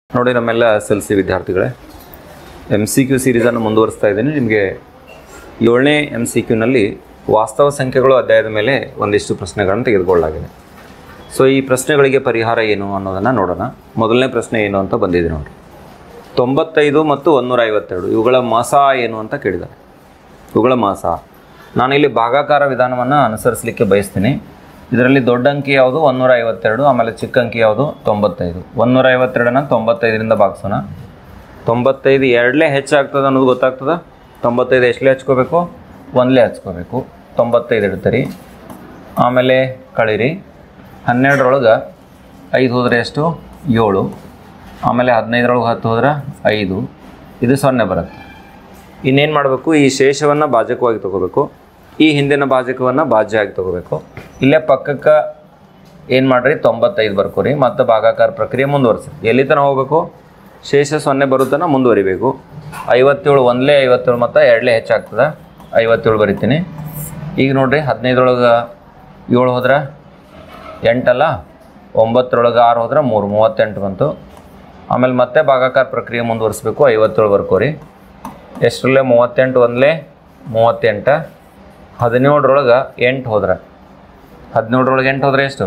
ನೋಡಿ ನಮ್ಮೆಲ್ಲ S L C ವಿದ್ಯಾರ್ಥಿಗಳೇ ಎಮ್ ಸಿ ಕ್ಯೂ ಸೀರೀಸನ್ನು ಮುಂದುವರಿಸ್ತಾ ಇದ್ದೀನಿ ನಿಮಗೆ ಏಳನೇ ಎಮ್ ಸಿ ಕ್ಯೂನಲ್ಲಿ ವಾಸ್ತವ ಸಂಖ್ಯೆಗಳು ಅಧ್ಯಾಯದ ಮೇಲೆ ಒಂದಿಷ್ಟು ಪ್ರಶ್ನೆಗಳನ್ನು ತೆಗೆದುಕೊಳ್ಳಲಾಗಿದೆ ಸೊ ಈ ಪ್ರಶ್ನೆಗಳಿಗೆ ಪರಿಹಾರ ಏನು ಅನ್ನೋದನ್ನು ನೋಡೋಣ ಮೊದಲನೇ ಪ್ರಶ್ನೆ ಏನು ಅಂತ ಬಂದಿದೆ ನೋಡಿ ತೊಂಬತ್ತೈದು ಮತ್ತು ಒಂದೂರ ಐವತ್ತೆರಡು ಇವುಗಳ ಮಾಸ ಏನು ಅಂತ ಕೇಳಿದ್ದಾರೆ ಇವುಗಳ ಮಾಸ ನಾನಿಲ್ಲಿ ಭಾಗಾಕಾರ ವಿಧಾನವನ್ನು ಅನುಸರಿಸಲಿಕ್ಕೆ ಬಯಸ್ತೀನಿ ಇದರಲ್ಲಿ ದೊಡ್ಡ ಅಂಕಿ ಯಾವುದು ಒಂದೂರ ಐವತ್ತೆರಡು ಆಮೇಲೆ ಚಿಕ್ಕ ಅಂಕಿ ಯಾವುದು ತೊಂಬತ್ತೈದು ಒಂದೂರ ಐವತ್ತೆರಡನ್ನ ತೊಂಬತ್ತೈದರಿಂದ ಭಾಗಿಸೋಣ ತೊಂಬತ್ತೈದು ಎರಡಲೇ ಹೆಚ್ಚಾಗ್ತದೆ ಅನ್ನೋದು ಗೊತ್ತಾಗ್ತದ ತೊಂಬತ್ತೈದು ಎಷ್ಟಲೇ ಹಚ್ಕೋಬೇಕು ಒಂದಲೇ ಹಚ್ಕೋಬೇಕು ತೊಂಬತ್ತೈದು ಇಡ್ತೀರಿ ಆಮೇಲೆ ಕಳೀರಿ ಹನ್ನೆರಡರೊಳಗೆ ಐದು ಹೋದರೆ ಎಷ್ಟು ಏಳು ಆಮೇಲೆ ಹದಿನೈದರೊಳಗೆ ಹತ್ತು ಹೋದ್ರೆ ಐದು ಇದು ಸೊನ್ನೆ ಬರುತ್ತೆ ಇನ್ನೇನು ಮಾಡಬೇಕು ಈ ಶೇಷವನ್ನು ಭಾಜಕವಾಗಿ ತಗೋಬೇಕು ಈ ಹಿಂದಿನ ಭಾಜಕವನ್ನು ಭಾಜ್ಯವಾಗಿ ತಗೋಬೇಕು ಇಲ್ಲೇ ಪಕ್ಕಕ್ಕೆ ಏನು ಮಾಡ್ರಿ ತೊಂಬತ್ತೈದು ಬರ್ಕೋರಿ ಮತ್ತು ಭಾಗಾಕಾರ ಪ್ರಕ್ರಿಯೆ ಮುಂದುವರಿಸಿ ಎಲ್ಲಿ ತನಕ ಹೋಗಬೇಕು ಶೇಷ ಸೊನ್ನೆ ಬರುತ್ತನ ಮುಂದುವರಿಬೇಕು ಐವತ್ತೇಳು ಒಂದಲೇ ಐವತ್ತೇಳು ಮತ್ತು ಎರಡಲೇ ಹೆಚ್ಚಾಗ್ತದೆ ಐವತ್ತೇಳು ಬರಿತೀನಿ ಈಗ ನೋಡ್ರಿ ಹದಿನೈದರೊಳಗೆ ಏಳು ಹೋದ್ರೆ ಎಂಟಲ್ಲ ಒಂಬತ್ತರೊಳಗೆ ಆರು ಹೋದ್ರೆ ಮೂರು ಮೂವತ್ತೆಂಟು ಬಂತು ಆಮೇಲೆ ಮತ್ತೆ ಭಾಗಾಕಾರ ಪ್ರಕ್ರಿಯೆ ಮುಂದುವರಿಸ್ಬೇಕು ಐವತ್ತೇಳು ಬರ್ಕೋರಿ ಎಷ್ಟರಲ್ಲೇ ಮೂವತ್ತೆಂಟು ಒಂದಲೇ ಮೂವತ್ತೆಂಟು ಹದಿನೇಳರೊಳಗೆ ಎಂಟು ಹೋದ್ರೆ ಹದಿನೇಳರೊಳಗೆ ಎಂಟು ಹೋದ್ರೆ ಎಷ್ಟು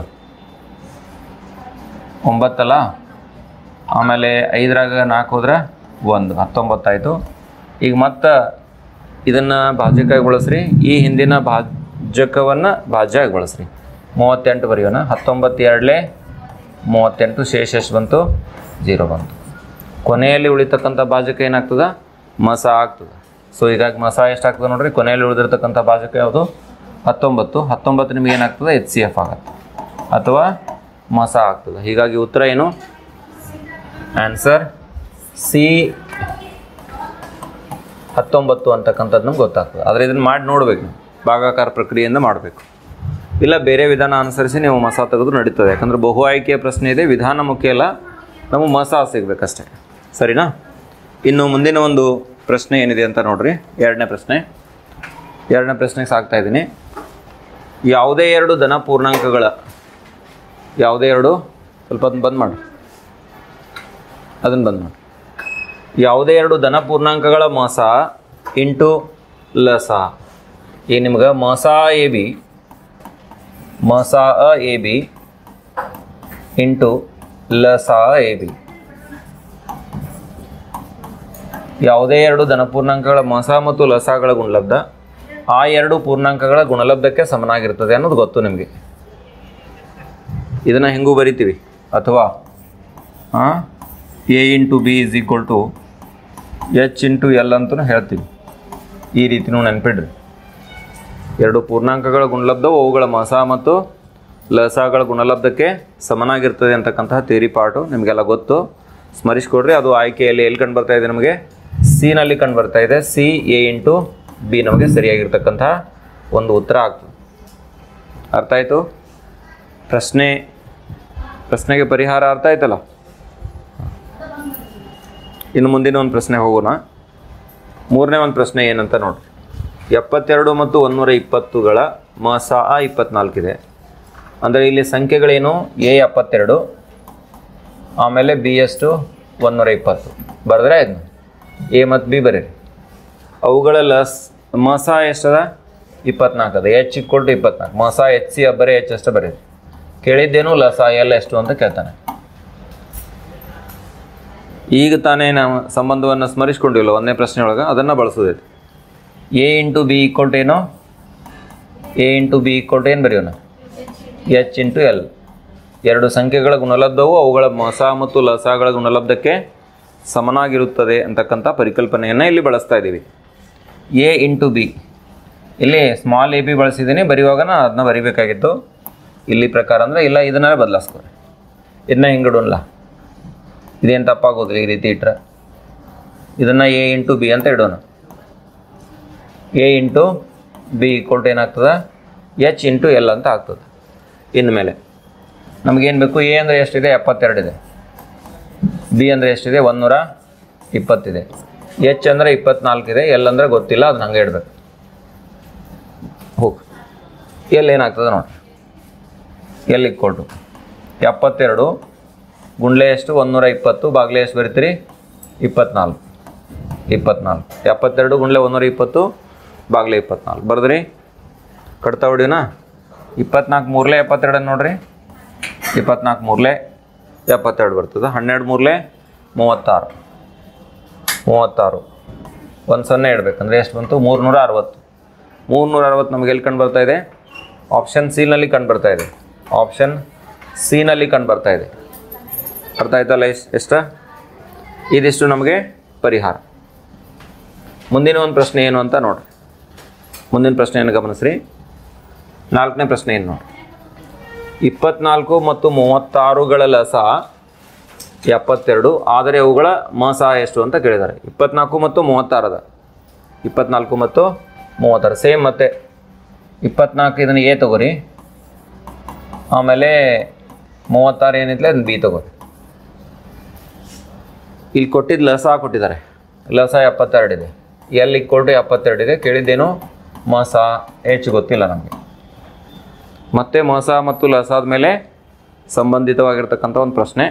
ಒಂಬತ್ತಲ್ಲ ಆಮೇಲೆ ಐದರಾಗ ನಾಲ್ಕು ಹೋದ್ರೆ ಒಂದು ಹತ್ತೊಂಬತ್ತಾಯಿತು ಈಗ ಮತ್ತೆ ಇದನ್ನು ಭಾಜ್ಯಕ್ಕಾಗಿ ಬಳಸ್ರಿ ಈ ಹಿಂದಿನ ಭಾಜಕವನ್ನು ಭಾಜ್ಯವಾಗಿ ಬಳಸ್ರಿ ಮೂವತ್ತೆಂಟು ಬರೆಯೋಣ ಹತ್ತೊಂಬತ್ತು ಎರಡಲೇ ಮೂವತ್ತೆಂಟು ಶೇಷ ಎಷ್ಟು ಬಂತು ಜೀರೋ ಬಂತು ಕೊನೆಯಲ್ಲಿ ಉಳಿತಕ್ಕಂಥ ಭಾಜಕ ಏನಾಗ್ತದೆ ಮಸ ಆಗ್ತದೆ ಸೊ ಹೀಗಾಗಿ ಮಸ ಎಷ್ಟಾಗ್ತದೆ ನೋಡ್ರಿ ಕೊನೆಯಲ್ಲಿ ಉಳಿದಿರ್ತಕ್ಕಂಥ ಭಾಜಕ ಯಾವುದು ಹತ್ತೊಂಬತ್ತು ಹತ್ತೊಂಬತ್ತು ನಿಮ್ಗೆ ಏನಾಗ್ತದೆ ಎಚ್ ಸಿ ಎಫ್ ಆಗುತ್ತೆ ಅಥವಾ ಮಸ ಆಗ್ತದೆ ಹೀಗಾಗಿ ಉತ್ತರ ಏನು ಆನ್ಸರ್ ಸಿ ಹತ್ತೊಂಬತ್ತು ಅಂತಕ್ಕಂಥದ್ದು ನಮ್ಗೆ ಗೊತ್ತಾಗ್ತದೆ ಆದರೆ ಇದನ್ನು ಮಾಡಿ ನೋಡ್ಬೇಕು ನೀವು ಭಾಗಾಕಾರ ಪ್ರಕ್ರಿಯೆಯಿಂದ ಮಾಡಬೇಕು ಇಲ್ಲ ಬೇರೆ ವಿಧಾನ ಅನುಸರಿಸಿ ನೀವು ಮಸ ತೆಗೆದು ನಡೀತದೆ ಯಾಕಂದ್ರೆ ಬಹು ಆಯ್ಕೆಯ ಪ್ರಶ್ನೆ ಇದೆ ವಿಧಾನ ಮುಖ್ಯ ಅಲ್ಲ ನಮಗೆ ಮಸ ಸಿಗಬೇಕಷ್ಟೇ ಸರಿನಾ ಇನ್ನು ಮುಂದಿನ ಒಂದು ಪ್ರಶ್ನೆ ಏನಿದೆ ಅಂತ ನೋಡ್ರಿ ಎರಡನೇ ಪ್ರಶ್ನೆ ಎರಡನೇ ಪ್ರಶ್ನೆಗೆ ಸಾಕ್ತಾ ಇದ್ದೀನಿ ಯಾವುದೇ ಎರಡು ಧನ ಪೂರ್ಣಾಂಕಗಳ ಯಾವುದೇ ಎರಡು ಸ್ವಲ್ಪ ಅದನ್ನ ಬಂದ್ ಮಾಡಿ ಅದನ್ನು ಬಂದ್ ಮಾಡಿ ಯಾವುದೇ ಎರಡು ಧನ ಪೂರ್ಣಾಂಕಗಳ ಮಸ ಇಂಟು ಲಸ ಈಗ ನಿಮ್ಗೆ ಮಸ ಎ ಬಿ ಮಸ ಅ ಎ ಬಿ ಇಂಟು ಲಸ ಎ ಬಿ ಯಾವುದೇ ಎರಡು ಧನಪೂರ್ಣಾಂಕಗಳ ಮಸ ಮತ್ತು ಲಸಗಳ ಗುಣಲಬ್ಧ ಆ ಎರಡು ಪೂರ್ಣಾಂಕಗಳ ಗುಣಲಬ್ಧಕ್ಕೆ ಸಮನಾಗಿರ್ತದೆ ಅನ್ನೋದು ಗೊತ್ತು ನಿಮಗೆ ಇದನ್ನು ಹೆಂಗೂ ಬರಿತೀವಿ ಅಥವಾ A into B is equal to H into L ಅಂತಲೂ ಹೇಳ್ತೀವಿ ಈ ರೀತಿನೂ ನೆನ್ಪಿಡ್ರಿ ಎರಡು ಪೂರ್ಣಾಂಕಗಳ ಗುಣಲಬ್ಧವು ಅವುಗಳ ಮಸ ಮತ್ತು ಲಸಗಳ ಗುಣಲಬ್ಧಕ್ಕೆ ಸಮನಾಗಿರ್ತದೆ ಅಂತಕ್ಕಂತಹ ಥಿಯರಿ ಪಾರ್ಟು ನಿಮಗೆಲ್ಲ ಗೊತ್ತು ಸ್ಮರಿಸ್ಕೊಡ್ರಿ ಅದು ಆಯ್ಕೆಯಲ್ಲಿ ಎಲ್ಲಿ ಕಂಡು ಬರ್ತಾ ಇದೆ ನಮಗೆ ಸಿನಲ್ಲಿ ಕಂಡು ಬರ್ತಾ ಇದೆ ಸಿ ಎ ಇಂಟು ಬಿ ನಮಗೆ ಸರಿಯಾಗಿರ್ತಕ್ಕಂತಹ ಒಂದು ಉತ್ತರ ಆಗ್ತದೆ ಅರ್ಥ ಆಯಿತು ಪ್ರಶ್ನೆ ಪ್ರಶ್ನೆಗೆ ಪರಿಹಾರ ಅರ್ಥ ಆಯ್ತಲ್ಲ ಇನ್ನು ಮುಂದಿನ ಒಂದು ಪ್ರಶ್ನೆ ಹೋಗೋಣ ಮೂರನೇ ಒಂದು ಪ್ರಶ್ನೆ ಏನಂತ ನೋಡ್ರಿ ಎಪ್ಪತ್ತೆರಡು ಮತ್ತು ಒಂದೂರ ಇಪ್ಪತ್ತುಗಳ ಮಸ ಆ ಇಪ್ಪತ್ನಾಲ್ಕಿದೆ ಅಂದರೆ ಇಲ್ಲಿ ಸಂಖ್ಯೆಗಳೇನು ಎ ಎಪ್ಪತ್ತೆರಡು ಆಮೇಲೆ ಬಿ ಎಷ್ಟು ಒಂದೂರ ಇಪ್ಪತ್ತು ಬರೆದ್ರೆ ಆಯ್ತು ಎ ಮತ್ತು ಬಿ ಬರೀರಿ ಅವುಗಳ ಲಸ್ ಮಸ ಎಷ್ಟದ ಇಪ್ಪತ್ನಾಲ್ಕು ಅದ ಎಚ್ ಇಕ್ವಲ್ ಟು ಇಪ್ಪತ್ನಾಲ್ಕು ಮಸ ಎಚ್ ಸಿ ಬರೀ ಎಚ್ ಅಷ್ಟು ಬರೀರಿ ಕೇಳಿದ್ದೇನು ಲಸ ಎಲ್ ಎಷ್ಟು ಅಂತ ಕೇಳ್ತಾನೆ ಈಗ ತಾನೇ ನಾವು ಸಂಬಂಧವನ್ನು ಸ್ಮರಿಸ್ಕೊಂಡಿಲ್ಲ ಒಂದನೇ ಪ್ರಶ್ನೆ ಒಳಗೆ ಅದನ್ನು ಬಳಸೋದೈತಿ A into B equal to ಏನು A into B equal to ಏನು ಬರೆಯೋಣ ಎಚ್ ಇಂಟು ಎಲ್ ಎರಡು ಸಂಖ್ಯೆಗಳ ಗುಣಲಬ್ಧವು ಅವುಗಳ ಮಸ ಮತ್ತು ಲಸಗಳ ಗುಣಲಬ್ಧಕ್ಕೆ ಸಮನಾಗಿರುತ್ತದೆ ಅಂತಕ್ಕಂಥ ಪರಿಕಲ್ಪನೆಯನ್ನು ಇಲ್ಲಿ ಬಳಸ್ತಾ ಇದ್ದೀವಿ ಎ ಇಂಟು ಬಿ ಇಲ್ಲಿ ಸ್ಮಾಲ್ ಎ ಬಿ ಬಳಸಿದ್ದೀನಿ ಬರೆಯುವಾಗ ಅದನ್ನ ಬರಿಬೇಕಾಗಿತ್ತು ಇಲ್ಲಿ ಪ್ರಕಾರ ಅಂದರೆ ಇಲ್ಲ ಇದನ್ನೇ ಬದಲಾಯಿಸ್ಕೊರಿ ಇದನ್ನ ಹಿಂಗಿಡೋಲ್ಲ ಇದೇನು ತಪ್ಪಾಗೋದಿಲ್ಲ ಈ ರೀತಿ ಇಟ್ಟರೆ ಇದನ್ನು ಎ ಇಂಟು ಬಿ ಅಂತ ಇಡೋಣ A into B equal to ಏನಾಗ್ತದೆ ಎಚ್ ಇಂಟು ಎಲ್ ಅಂತ ಆಗ್ತದೆ ಇನ್ಮೇಲೆ ನಮಗೇನು ಬೇಕು ಎ ಅಂದರೆ ಎಷ್ಟಿದೆ ಎಪ್ಪತ್ತೆರಡಿದೆ ಬಿ ಅಂದರೆ ಎಷ್ಟಿದೆ ಒಂದೂರ ಇಪ್ಪತ್ತಿದೆ ಎಚ್ ಅಂದರೆ ಇಪ್ಪತ್ನಾಲ್ಕಿದೆ ಎಲ್ ಅಂದರೆ ಗೊತ್ತಿಲ್ಲ ಅದನ್ನ ಹಂಗೆ ಇಡಬೇಕು ಹೋಗಿ ಎಲ್ ಏನಾಗ್ತದೆ ನೋಡಿ ಎಲ್ ಇಕ್ವಲ್ ಟು ಎಪ್ಪತ್ತೆರಡು ಗುಂಡ್ಲೆ ಎಷ್ಟು ಒಂದೂರ ಇಪ್ಪತ್ತು ಬಾಗ್ಲೆ ಎಷ್ಟು ಬರೀತೀರಿ ಇಪ್ಪತ್ನಾಲ್ಕು ಇಪ್ಪತ್ನಾಲ್ಕು ಎಪ್ಪತ್ತೆರಡು ಗುಂಡ್ಲೆ ಒಂದೂರ ಇಪ್ಪತ್ತು ಬಾಗ್ಲೆ ಇಪ್ಪತ್ನಾಲ್ಕು ಬರೆದ್ರಿ ಕಟ್ತಾ ಹೊಡಿಯೋಣ ಇಪ್ಪತ್ನಾಲ್ಕು ಮೂರಲೆ ಎಪ್ಪತ್ತೆರಡು ನೋಡ್ರಿ ಇಪ್ಪತ್ನಾಲ್ಕು ಮೂರಲೆ ಎಪ್ಪತ್ತೆರಡು ಬರ್ತದೆ ಹನ್ನೆರಡು ಮೂರಲೆ ಮೂವತ್ತಾರು ಮೂವತ್ತಾರು ಒಂದು ಸೊನ್ನೆ ಇಡಬೇಕಂದ್ರೆ ಎಷ್ಟು ಬಂತು ಮೂರುನೂರ ಅರವತ್ತು ಮೂರುನೂರ ಅರವತ್ತು ನಮಗೆ ಎಲ್ಲಿ ಕಂಡು ಬರ್ತಾ ಇದೆ ಆಪ್ಷನ್ ಸಿನಲ್ಲಿ ಕಂಡು ಬರ್ತಾ ಇದೆ ಆಪ್ಷನ್ ಸಿನಲ್ಲಿ ಕಂಡು ಬರ್ತಾ ಇದೆ ಅರ್ಥ ಆಯ್ತಲ್ಲ ಎಷ್ಟು ಎಷ್ಟ ಇದಿಷ್ಟು ನಮಗೆ ಪರಿಹಾರ ಮುಂದಿನ ಒಂದು ಪ್ರಶ್ನೆ ಏನು ಅಂತ ನೋಡ್ರಿ ಮುಂದಿನ ಪ್ರಶ್ನೆಯನ್ನು ಗಮನಿಸ್ರಿ ನಾಲ್ಕನೇ ಪ್ರಶ್ನೆ ಏನು ನೋಡಿ ಇಪ್ಪತ್ನಾಲ್ಕು ಮತ್ತು ಮೂವತ್ತಾರುಗಳ ಲಸ ಎಪ್ಪತ್ತೆರಡು ಆದರೆ ಅವುಗಳ ಮಸ ಎಷ್ಟು ಅಂತ ಕೇಳಿದ್ದಾರೆ ಇಪ್ಪತ್ನಾಲ್ಕು ಮತ್ತು ಮೂವತ್ತಾರದ ಇಪ್ಪತ್ನಾಲ್ಕು ಮತ್ತು ಮೂವತ್ತಾರು ಸೇಮ್ ಮತ್ತೆ ಇಪ್ಪತ್ನಾಲ್ಕು ಇದನ್ನು ಎ ತಗೋರಿ ಆಮೇಲೆ ಮೂವತ್ತಾರು ಏನಿತ್ತಲೆ ಅದನ್ನ ಬಿ ತಗೋರಿ ಇಲ್ಲಿ ಕೊಟ್ಟಿದ್ದು ಲಸ ಕೊಟ್ಟಿದ್ದಾರೆ ಲಸ ಎಪ್ಪತ್ತೆರಡು ಇದೆ ಎಲ್ಲಿ ಕೊಟ್ಟು ಎಪ್ಪತ್ತೆರಡು ಇದೆ ಕೇಳಿದ್ದೇನು ಮಸ ಹೆಚ್ಚು ಗೊತ್ತಿಲ್ಲ ನಮಗೆ ಮತ್ತೆ ಮಸ ಮತ್ತು ಲಸ ಆದಮೇಲೆ ಸಂಬಂಧಿತವಾಗಿರ್ತಕ್ಕಂಥ ಒಂದು ಪ್ರಶ್ನೆ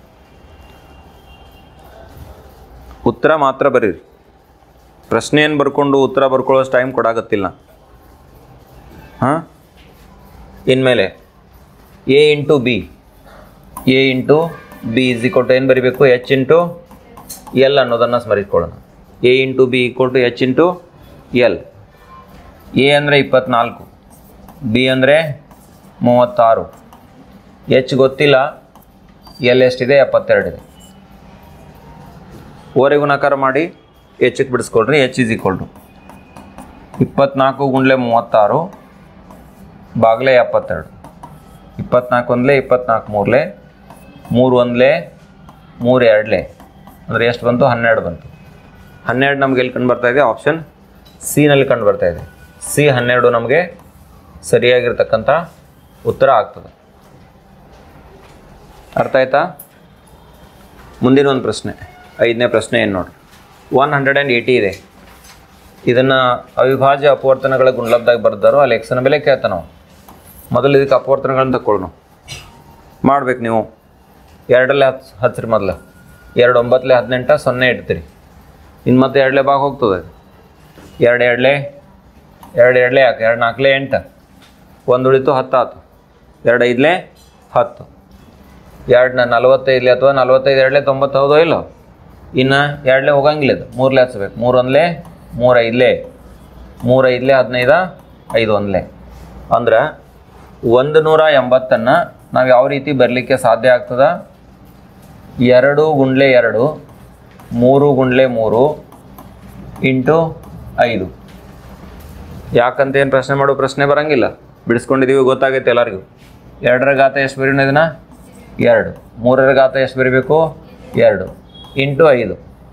ಉತ್ತರ ಮಾತ್ರ ಬರೀರಿ ಪ್ರಶ್ನೆಯನ್ನು ಬರ್ಕೊಂಡು ಉತ್ತರ ಬರ್ಕೊಳ್ಳೋಷ್ಟು ಟೈಮ್ ಕೊಡಾಗತ್ತಿಲ್ಲ ಹಾಂ ಇನ್ಮೇಲೆ A into B A into B is equal to ಏನು ಬರೀಬೇಕು ಎಚ್ ಇಂಟು ಎಲ್ ಅನ್ನೋದನ್ನು ಸ್ಮರಿಸ್ಕೊಳ್ಳೋಣ A into B equal to H into L A ಅಂದರೆ ಇಪ್ಪತ್ನಾಲ್ಕು ಬಿ ಅಂದರೆ ಮೂವತ್ತಾರು ಎಚ್ ಗೊತ್ತಿಲ್ಲ ಎಲ್ ಎಷ್ಟಿದೆ ಎಪ್ಪತ್ತೆರಡಿದೆ ಓರೆಗೂ ನಕಾರ ಮಾಡಿ ಎಚ್ಗೆ ಬಿಡಿಸ್ಕೊಳ್ರಿ ಎಚ್ ಇಸ್ ಈಕ್ವಲ್ ಟು ಇಪ್ಪತ್ನಾಲ್ಕು ಗುಂಡ್ಲೆ ಮೂವತ್ತಾರು ಬಾಗ್ಲೆ ಎಪ್ಪತ್ತೆರಡು ಇಪ್ಪತ್ನಾಲ್ಕು ಒಂದ್ಲೆ ಇಪ್ಪತ್ನಾಲ್ಕು ಮೂರಲೆ ಮೂರು ಒಂದ್ಲೆ ಮೂರು ಎರಡ್ಲೆ ಅಂದರೆ ಎಷ್ಟು ಬಂತು ಹನ್ನೆರಡು ಬಂತು ಹನ್ನೆರಡು ನಮ್ಗೆ ಎಲ್ಲಿ ಕಂಡು ಬರ್ತಾ ಇದೆ ಆಪ್ಷನ್ ಸಿನಲ್ಲಿ ಕಂಡು ಬರ್ತಾ ಇದೆ ಸಿ ಹನ್ನೆರಡು ನಮಗೆ ಸರಿಯಾಗಿರ್ತಕ್ಕಂಥ ಉತ್ತರ ಆಗ್ತದೆ ಅರ್ಥ ಆಯ್ತಾ ಮುಂದಿನ ಒಂದು ಪ್ರಶ್ನೆ ಐದನೇ ಪ್ರಶ್ನೆ ಏನು ನೋಡಿ ಒನ್ ಹಂಡ್ರೆಡ್ ಆ್ಯಂಡ್ ಏಯ್ಟಿ ಇದೆ ಇದನ್ನು ಅವಿಭಾಜ್ಯ ಅಪವರ್ತನಗಳ ಗುಂಡ್ಲಬ್ದಾಗ ಬರ್ದಾರೋ ಅಲ್ಲಿ ಎಕ್ಸನ ಬೆಲೆ ಕೇಳ್ತಾನೆ ನಾವು ಮೊದಲು ಇದಕ್ಕೆ ಅಪವರ್ತನಗಳನ್ನ ತಗೊಳ್ಳೋಣ ಮಾಡ್ಬೇಕು ನೀವು ಎರಡಲ್ಲೇ ಹತ್ತು ಹಚ್ಚಿರಿ ಮೊದಲು ಎರಡು ಒಂಬತ್ತಲೆ ಹದಿನೆಂಟ ಸೊನ್ನೆ ಇಡ್ತೀರಿ ಇನ್ನು ಮತ್ತೆ ಎರಡಲೇ ಭಾಗ ಹೋಗ್ತದೆ ಎರಡು ಎರಡಲೇ ಎರಡು ಎರಡಲೇ ಯಾಕೆ ಎರಡು ನಾಲ್ಕಲೇ ಎಂಟು ಒಂದು ಉಳಿತು ಹತ್ತು ಆತು ಎರಡು ಐದಲೇ ಹತ್ತು ಎರಡನ್ನ ನಲವತ್ತೈದಲೇ ಅಥವಾ ನಲವತ್ತೈದು ಎರಡಲೇ ತೊಂಬತ್ತು ಹೌದೋ ಇಲ್ಲೋ ಇನ್ನು ಎರಡಲೇ ಹೋಗಂಗಿಲ್ಲ ಇದು ಮೂರಲೇ ಹಚ್ಬೇಕು ಮೂರು ಒಂದಲೇ ಮೂರು ಐದಲೇ ಮೂರು ಐದಲೇ ಹದಿನೈದ ಐದು ಒಂದಲೇ ಅಂದ್ರೆ ಒಂದು ನೂರ ಎಂಬತ್ತನ್ನು ನಾವು ಯಾವ ರೀತಿ ಬರಲಿಕ್ಕೆ ಸಾಧ್ಯ ಆಗ್ತದ ಎರಡು ಗುಂಡ್ಲೆ ಎರಡು ಮೂರು ಗುಂಡ್ಲೆ ಮೂರು ಇಂಟು ಐದು ಯಾಕಂತ ಏನು ಪ್ರಶ್ನೆ ಮಾಡೋ ಪ್ರಶ್ನೆ ಬರಂಗಿಲ್ಲ ಬಿಡಿಸ್ಕೊಂಡಿದ್ದೀವಿ ಗೊತ್ತಾಗೈತೆ ಎಲ್ಲರಿಗೂ ಎರಡರ ಗಾತ ಎಷ್ಟು ಬರೀನ ಇದನ್ನ ಎರಡು ಮೂರರ ಗಾತ ಎಷ್ಟು ಬರೀಬೇಕು ಎರಡು ಇಂಟು ಐದು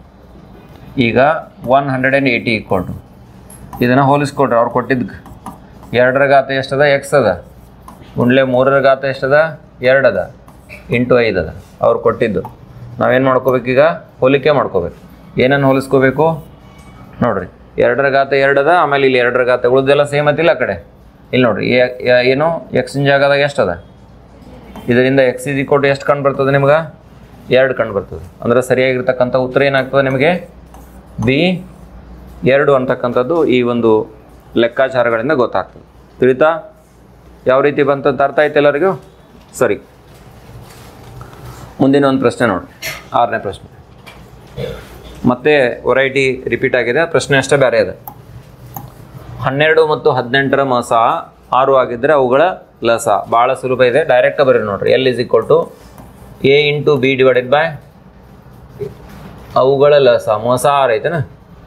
ಈಗ one hundred and eighty equal to ಇದನ್ನು ಹೋಲಿಸ್ಕೊಡ್ರಿ ಅವ್ರು ಕೊಟ್ಟಿದ್ದು ಎರಡರ ಗಾತ ಎಷ್ಟದ ಎಕ್ಸ್ ಅದ ಗುಂಡ್ಲೆ ಮೂರರ ಗಾತ ಎಷ್ಟದ ಎರಡು ಅದ ಇಂಟು ಐದು ಅದ ಅವ್ರು ಕೊಟ್ಟಿದ್ದು ನಾವೇನು ಮಾಡ್ಕೋಬೇಕೀಗ ಹೋಲಿಕೆ ಮಾಡ್ಕೋಬೇಕು ಏನನ್ನು ಹೋಲಿಸ್ಕೋಬೇಕು ನೋಡ್ರಿ ಎರಡರ ಗಾತ ಎರಡು ಅದ ಆಮೇಲೆ ಇಲ್ಲಿ ಎರಡರ ಗಾತ ಉಳಿದೆಲ್ಲ ಸೇಮ್ ಐತಿಲ್ಲ ಆ ಕಡೆ ಇಲ್ಲಿ ನೋಡ್ರಿ ಎ- ಎ- ಏನು ಎಕ್ಸಿನ ಜಾಗದಾಗ ಎಷ್ಟು ಅದ ಇದರಿಂದ ಎಕ್ಸ್ ಇಸ್ ಕೊಟ್ಟು ಎಷ್ಟು ಕಂಡು ಬರ್ತದೆ ನಿಮ್ಗೆ ಎರಡು ಕಂಡು ಬರ್ತದೆ ಅಂದ್ರೆ ಸರಿಯಾಗಿರ್ತಕ್ಕಂಥ ಉತ್ತರ ಏನಾಗ್ತದೆ ನಿಮಗೆ ಬಿ ಎರಡು ಅಂತಕ್ಕಂಥದ್ದು ಈ ಒಂದು ಲೆಕ್ಕಾಚಾರಗಳಿಂದ ಗೊತ್ತಾಗ್ತದೆ ತಿಳಿತಾ ಯಾವ ರೀತಿ ಬಂತಂತ ಅರ್ಥ ಆಯ್ತು ಎಲ್ಲರಿಗೂ ಸರಿ ಮುಂದಿನ ಒಂದು ಪ್ರಶ್ನೆ ನೋಡಿ ಆರನೇ ಪ್ರಶ್ನೆ ಮತ್ತೆ ವೆರೈಟಿ ರಿಪೀಟ್ ಆಗಿದೆ ಪ್ರಶ್ನೆ ಅಷ್ಟೇ ಬೇರೆ ಇದೆ ಹನ್ನೆರಡು ಮತ್ತು ಹದಿನೆಂಟರ ಮಾಸ ಆರು ಆಗಿದ್ದರೆ ಅವುಗಳ ಲಸ ಭಾಳ ಸುಲಭ ಇದೆ ಡೈರೆಕ್ಟ್ ಬರೀ ನೋಡ್ರಿ L is equal to A into B divided by ಅವುಗಳ ಲಸ ಮೊಸ ಆರ್ ಐತೆನ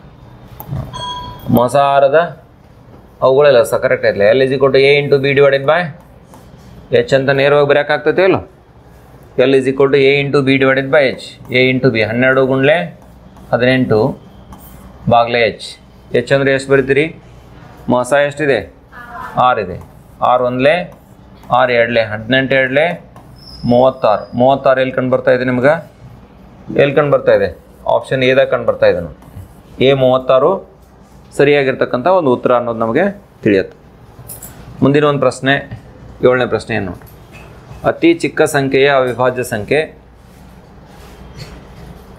ಮೊಸ ಆರದ ಅವುಗಳ ಲಸ ಕರೆಕ್ಟ್ ಐತಲ್ಲ L is equal to A into B divided by H ಅಂತ ನೇರವಾಗಿ ಬರೆಯೋಕ್ಕಾಗ್ತೈತೆ ಇಲ್ಲ L is equal to A into B divided by H A into B ಹನ್ನೆರಡು ಗುಂಡ್ಲೆ ಹದಿನೆಂಟು ಬಾಗ್ಲೆ ಎಚ್ ಎಚ್ ಅಂದರೆ ಎಷ್ಟು ಬರಿತೀರಿ ಮೊಸ ಎಷ್ಟಿದೆ ಆರು ಇದೆ ಆರು ಒಂದ್ಲೆ ಆರು ಎರಡ್ಲೆ ಹದಿನೆಂಟು ಎರಡ್ಲೆ ಮೂವತ್ತಾರು ಮೂವತ್ತಾರು ಎಲ್ಲಿ ಕಂಡು ಬರ್ತಾ ಇದೆ ನಿಮ್ಗೆ ಎಲ್ಲಿ ಕಂಡು ಬರ್ತಾ ಇದೆ ಆಪ್ಷನ್ ಎದಾಗ ಕಂಡು ಬರ್ತಾ ಇದೆ ನೋಡಿ ಎ ಮೂವತ್ತಾರು ಸರಿಯಾಗಿರ್ತಕ್ಕಂಥ ಒಂದು ಉತ್ತರ ಅನ್ನೋದು ನಮಗೆ ತಿಳಿಯುತ್ತೆ ಮುಂದಿನ ಒಂದು ಪ್ರಶ್ನೆ ಏಳನೇ ಪ್ರಶ್ನೆ ಏನು ನೋಡಿ ಅತಿ ಚಿಕ್ಕ ಸಂಖ್ಯೆಯ ಅವಿಭಾಜ್ಯ ಸಂಖ್ಯೆ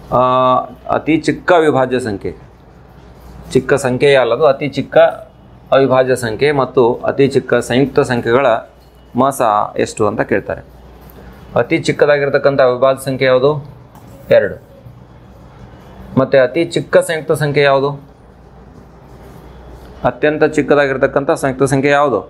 ಆ, ಅತಿ ಚಿಕ್ಕ ಅವಿಭಾಜ್ಯ ಸಂಖ್ಯೆ ಚಿಕ್ಕ ಸಂಖ್ಯೆಯೇ ಅಲ್ಲದು ಅತಿ ಚಿಕ್ಕ ಅವಿಭಾಜ್ಯ ಸಂಖ್ಯೆ ಮತ್ತು ಅತಿ ಚಿಕ್ಕ ಸಂಯುಕ್ತ ಸಂಖ್ಯೆಗಳ ಮಸ ಎಷ್ಟು ಅಂತ ಕೇಳ್ತಾರೆ ಅತಿ ಚಿಕ್ಕದಾಗಿರ್ತಕ್ಕಂಥ ಅವಿಭಾಜ್ಯ ಸಂಖ್ಯೆ ಯಾವುದು ಎರಡು ಮತ್ತು ಅತಿ ಚಿಕ್ಕ ಸಂಯುಕ್ತ ಸಂಖ್ಯೆ ಯಾವುದು ಅತ್ಯಂತ ಚಿಕ್ಕದಾಗಿರ್ತಕ್ಕಂಥ ಸಂಯುಕ್ತ ಸಂಖ್ಯೆ ಯಾವುದು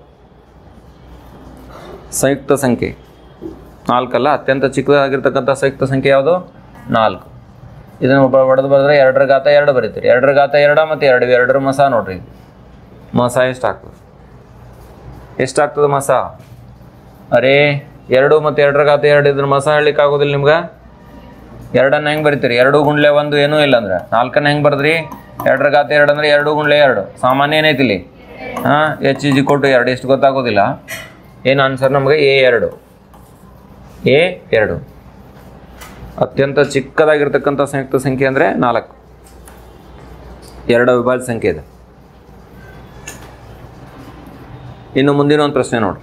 ಸಂಯುಕ್ತ ಸಂಖ್ಯೆ ನಾಲ್ಕಲ್ಲ ಅತ್ಯಂತ ಚಿಕ್ಕದಾಗಿರ್ತಕ್ಕಂಥ ಸಂಯುಕ್ತ ಸಂಖ್ಯೆ ಯಾವುದು ನಾಲ್ಕು ಇದನ್ನು ಒಬ್ಬ ಹೊಡೆದು ಬರೆದ್ರೆ ಎರಡರ ಘಾತ ಎರಡು ಬರೀತೀರಿ ಎರಡರ ಘಾತ ಎರಡು ಮತ್ತು ಎರಡು ಎರಡರ ಮಸ ನೋಡ್ರಿ ಮಸ ಎಷ್ಟಾಗ್ತದೆ ಎಷ್ಟಾಗ್ತದೆ ಮಸ ಅರೇ ಎರಡು ಮತ್ತು ಎರಡರ ಘಾತ ಎರಡು ಇದ್ರ ಮಸ ಹೇಳಲಿಕ್ಕೆ ಆಗೋದಿಲ್ಲ ನಿಮ್ಗೆ ಎರಡನ್ನ ಹೆಂಗೆ ಬರಿತೀರಿ ಎರಡು ಗುಂಡ್ಲೆ ಒಂದು ಏನೂ ಇಲ್ಲ ಅಂದ್ರೆ ನಾಲ್ಕನ್ನ ಹೆಂಗೆ ಬರೆದ್ರಿ ಎರಡರ ಘಾತ ಎರಡು ಅಂದ್ರೆ ಎರಡು ಗುಂಡ್ಲೆ ಎರಡು ಸಾಮಾನ್ಯ ಏನೈತಿ ಇಲ್ಲಿ ಹಾಂ ಎಚ್ ಇಜಿ ಕೊಟ್ಟು ಎರಡು ಎಷ್ಟು ಗೊತ್ತಾಗೋದಿಲ್ಲ ಏನು ಆನ್ಸರ್ ನಮಗೆ ಎ ಎರಡು ಎ ಎರಡು ಅತ್ಯಂತ ಚಿಕ್ಕದಾಗಿರ್ತಕ್ಕಂಥ ಸಂಯುಕ್ತ ಸಂಖ್ಯೆ ಅಂದರೆ ನಾಲ್ಕು ಎರಡು ಅವಿಭಾಜ್ಯ ಸಂಖ್ಯೆ ಇದೆ ಇನ್ನು ಮುಂದಿನ ಒಂದು ಪ್ರಶ್ನೆ ನೋಡ್ರಿ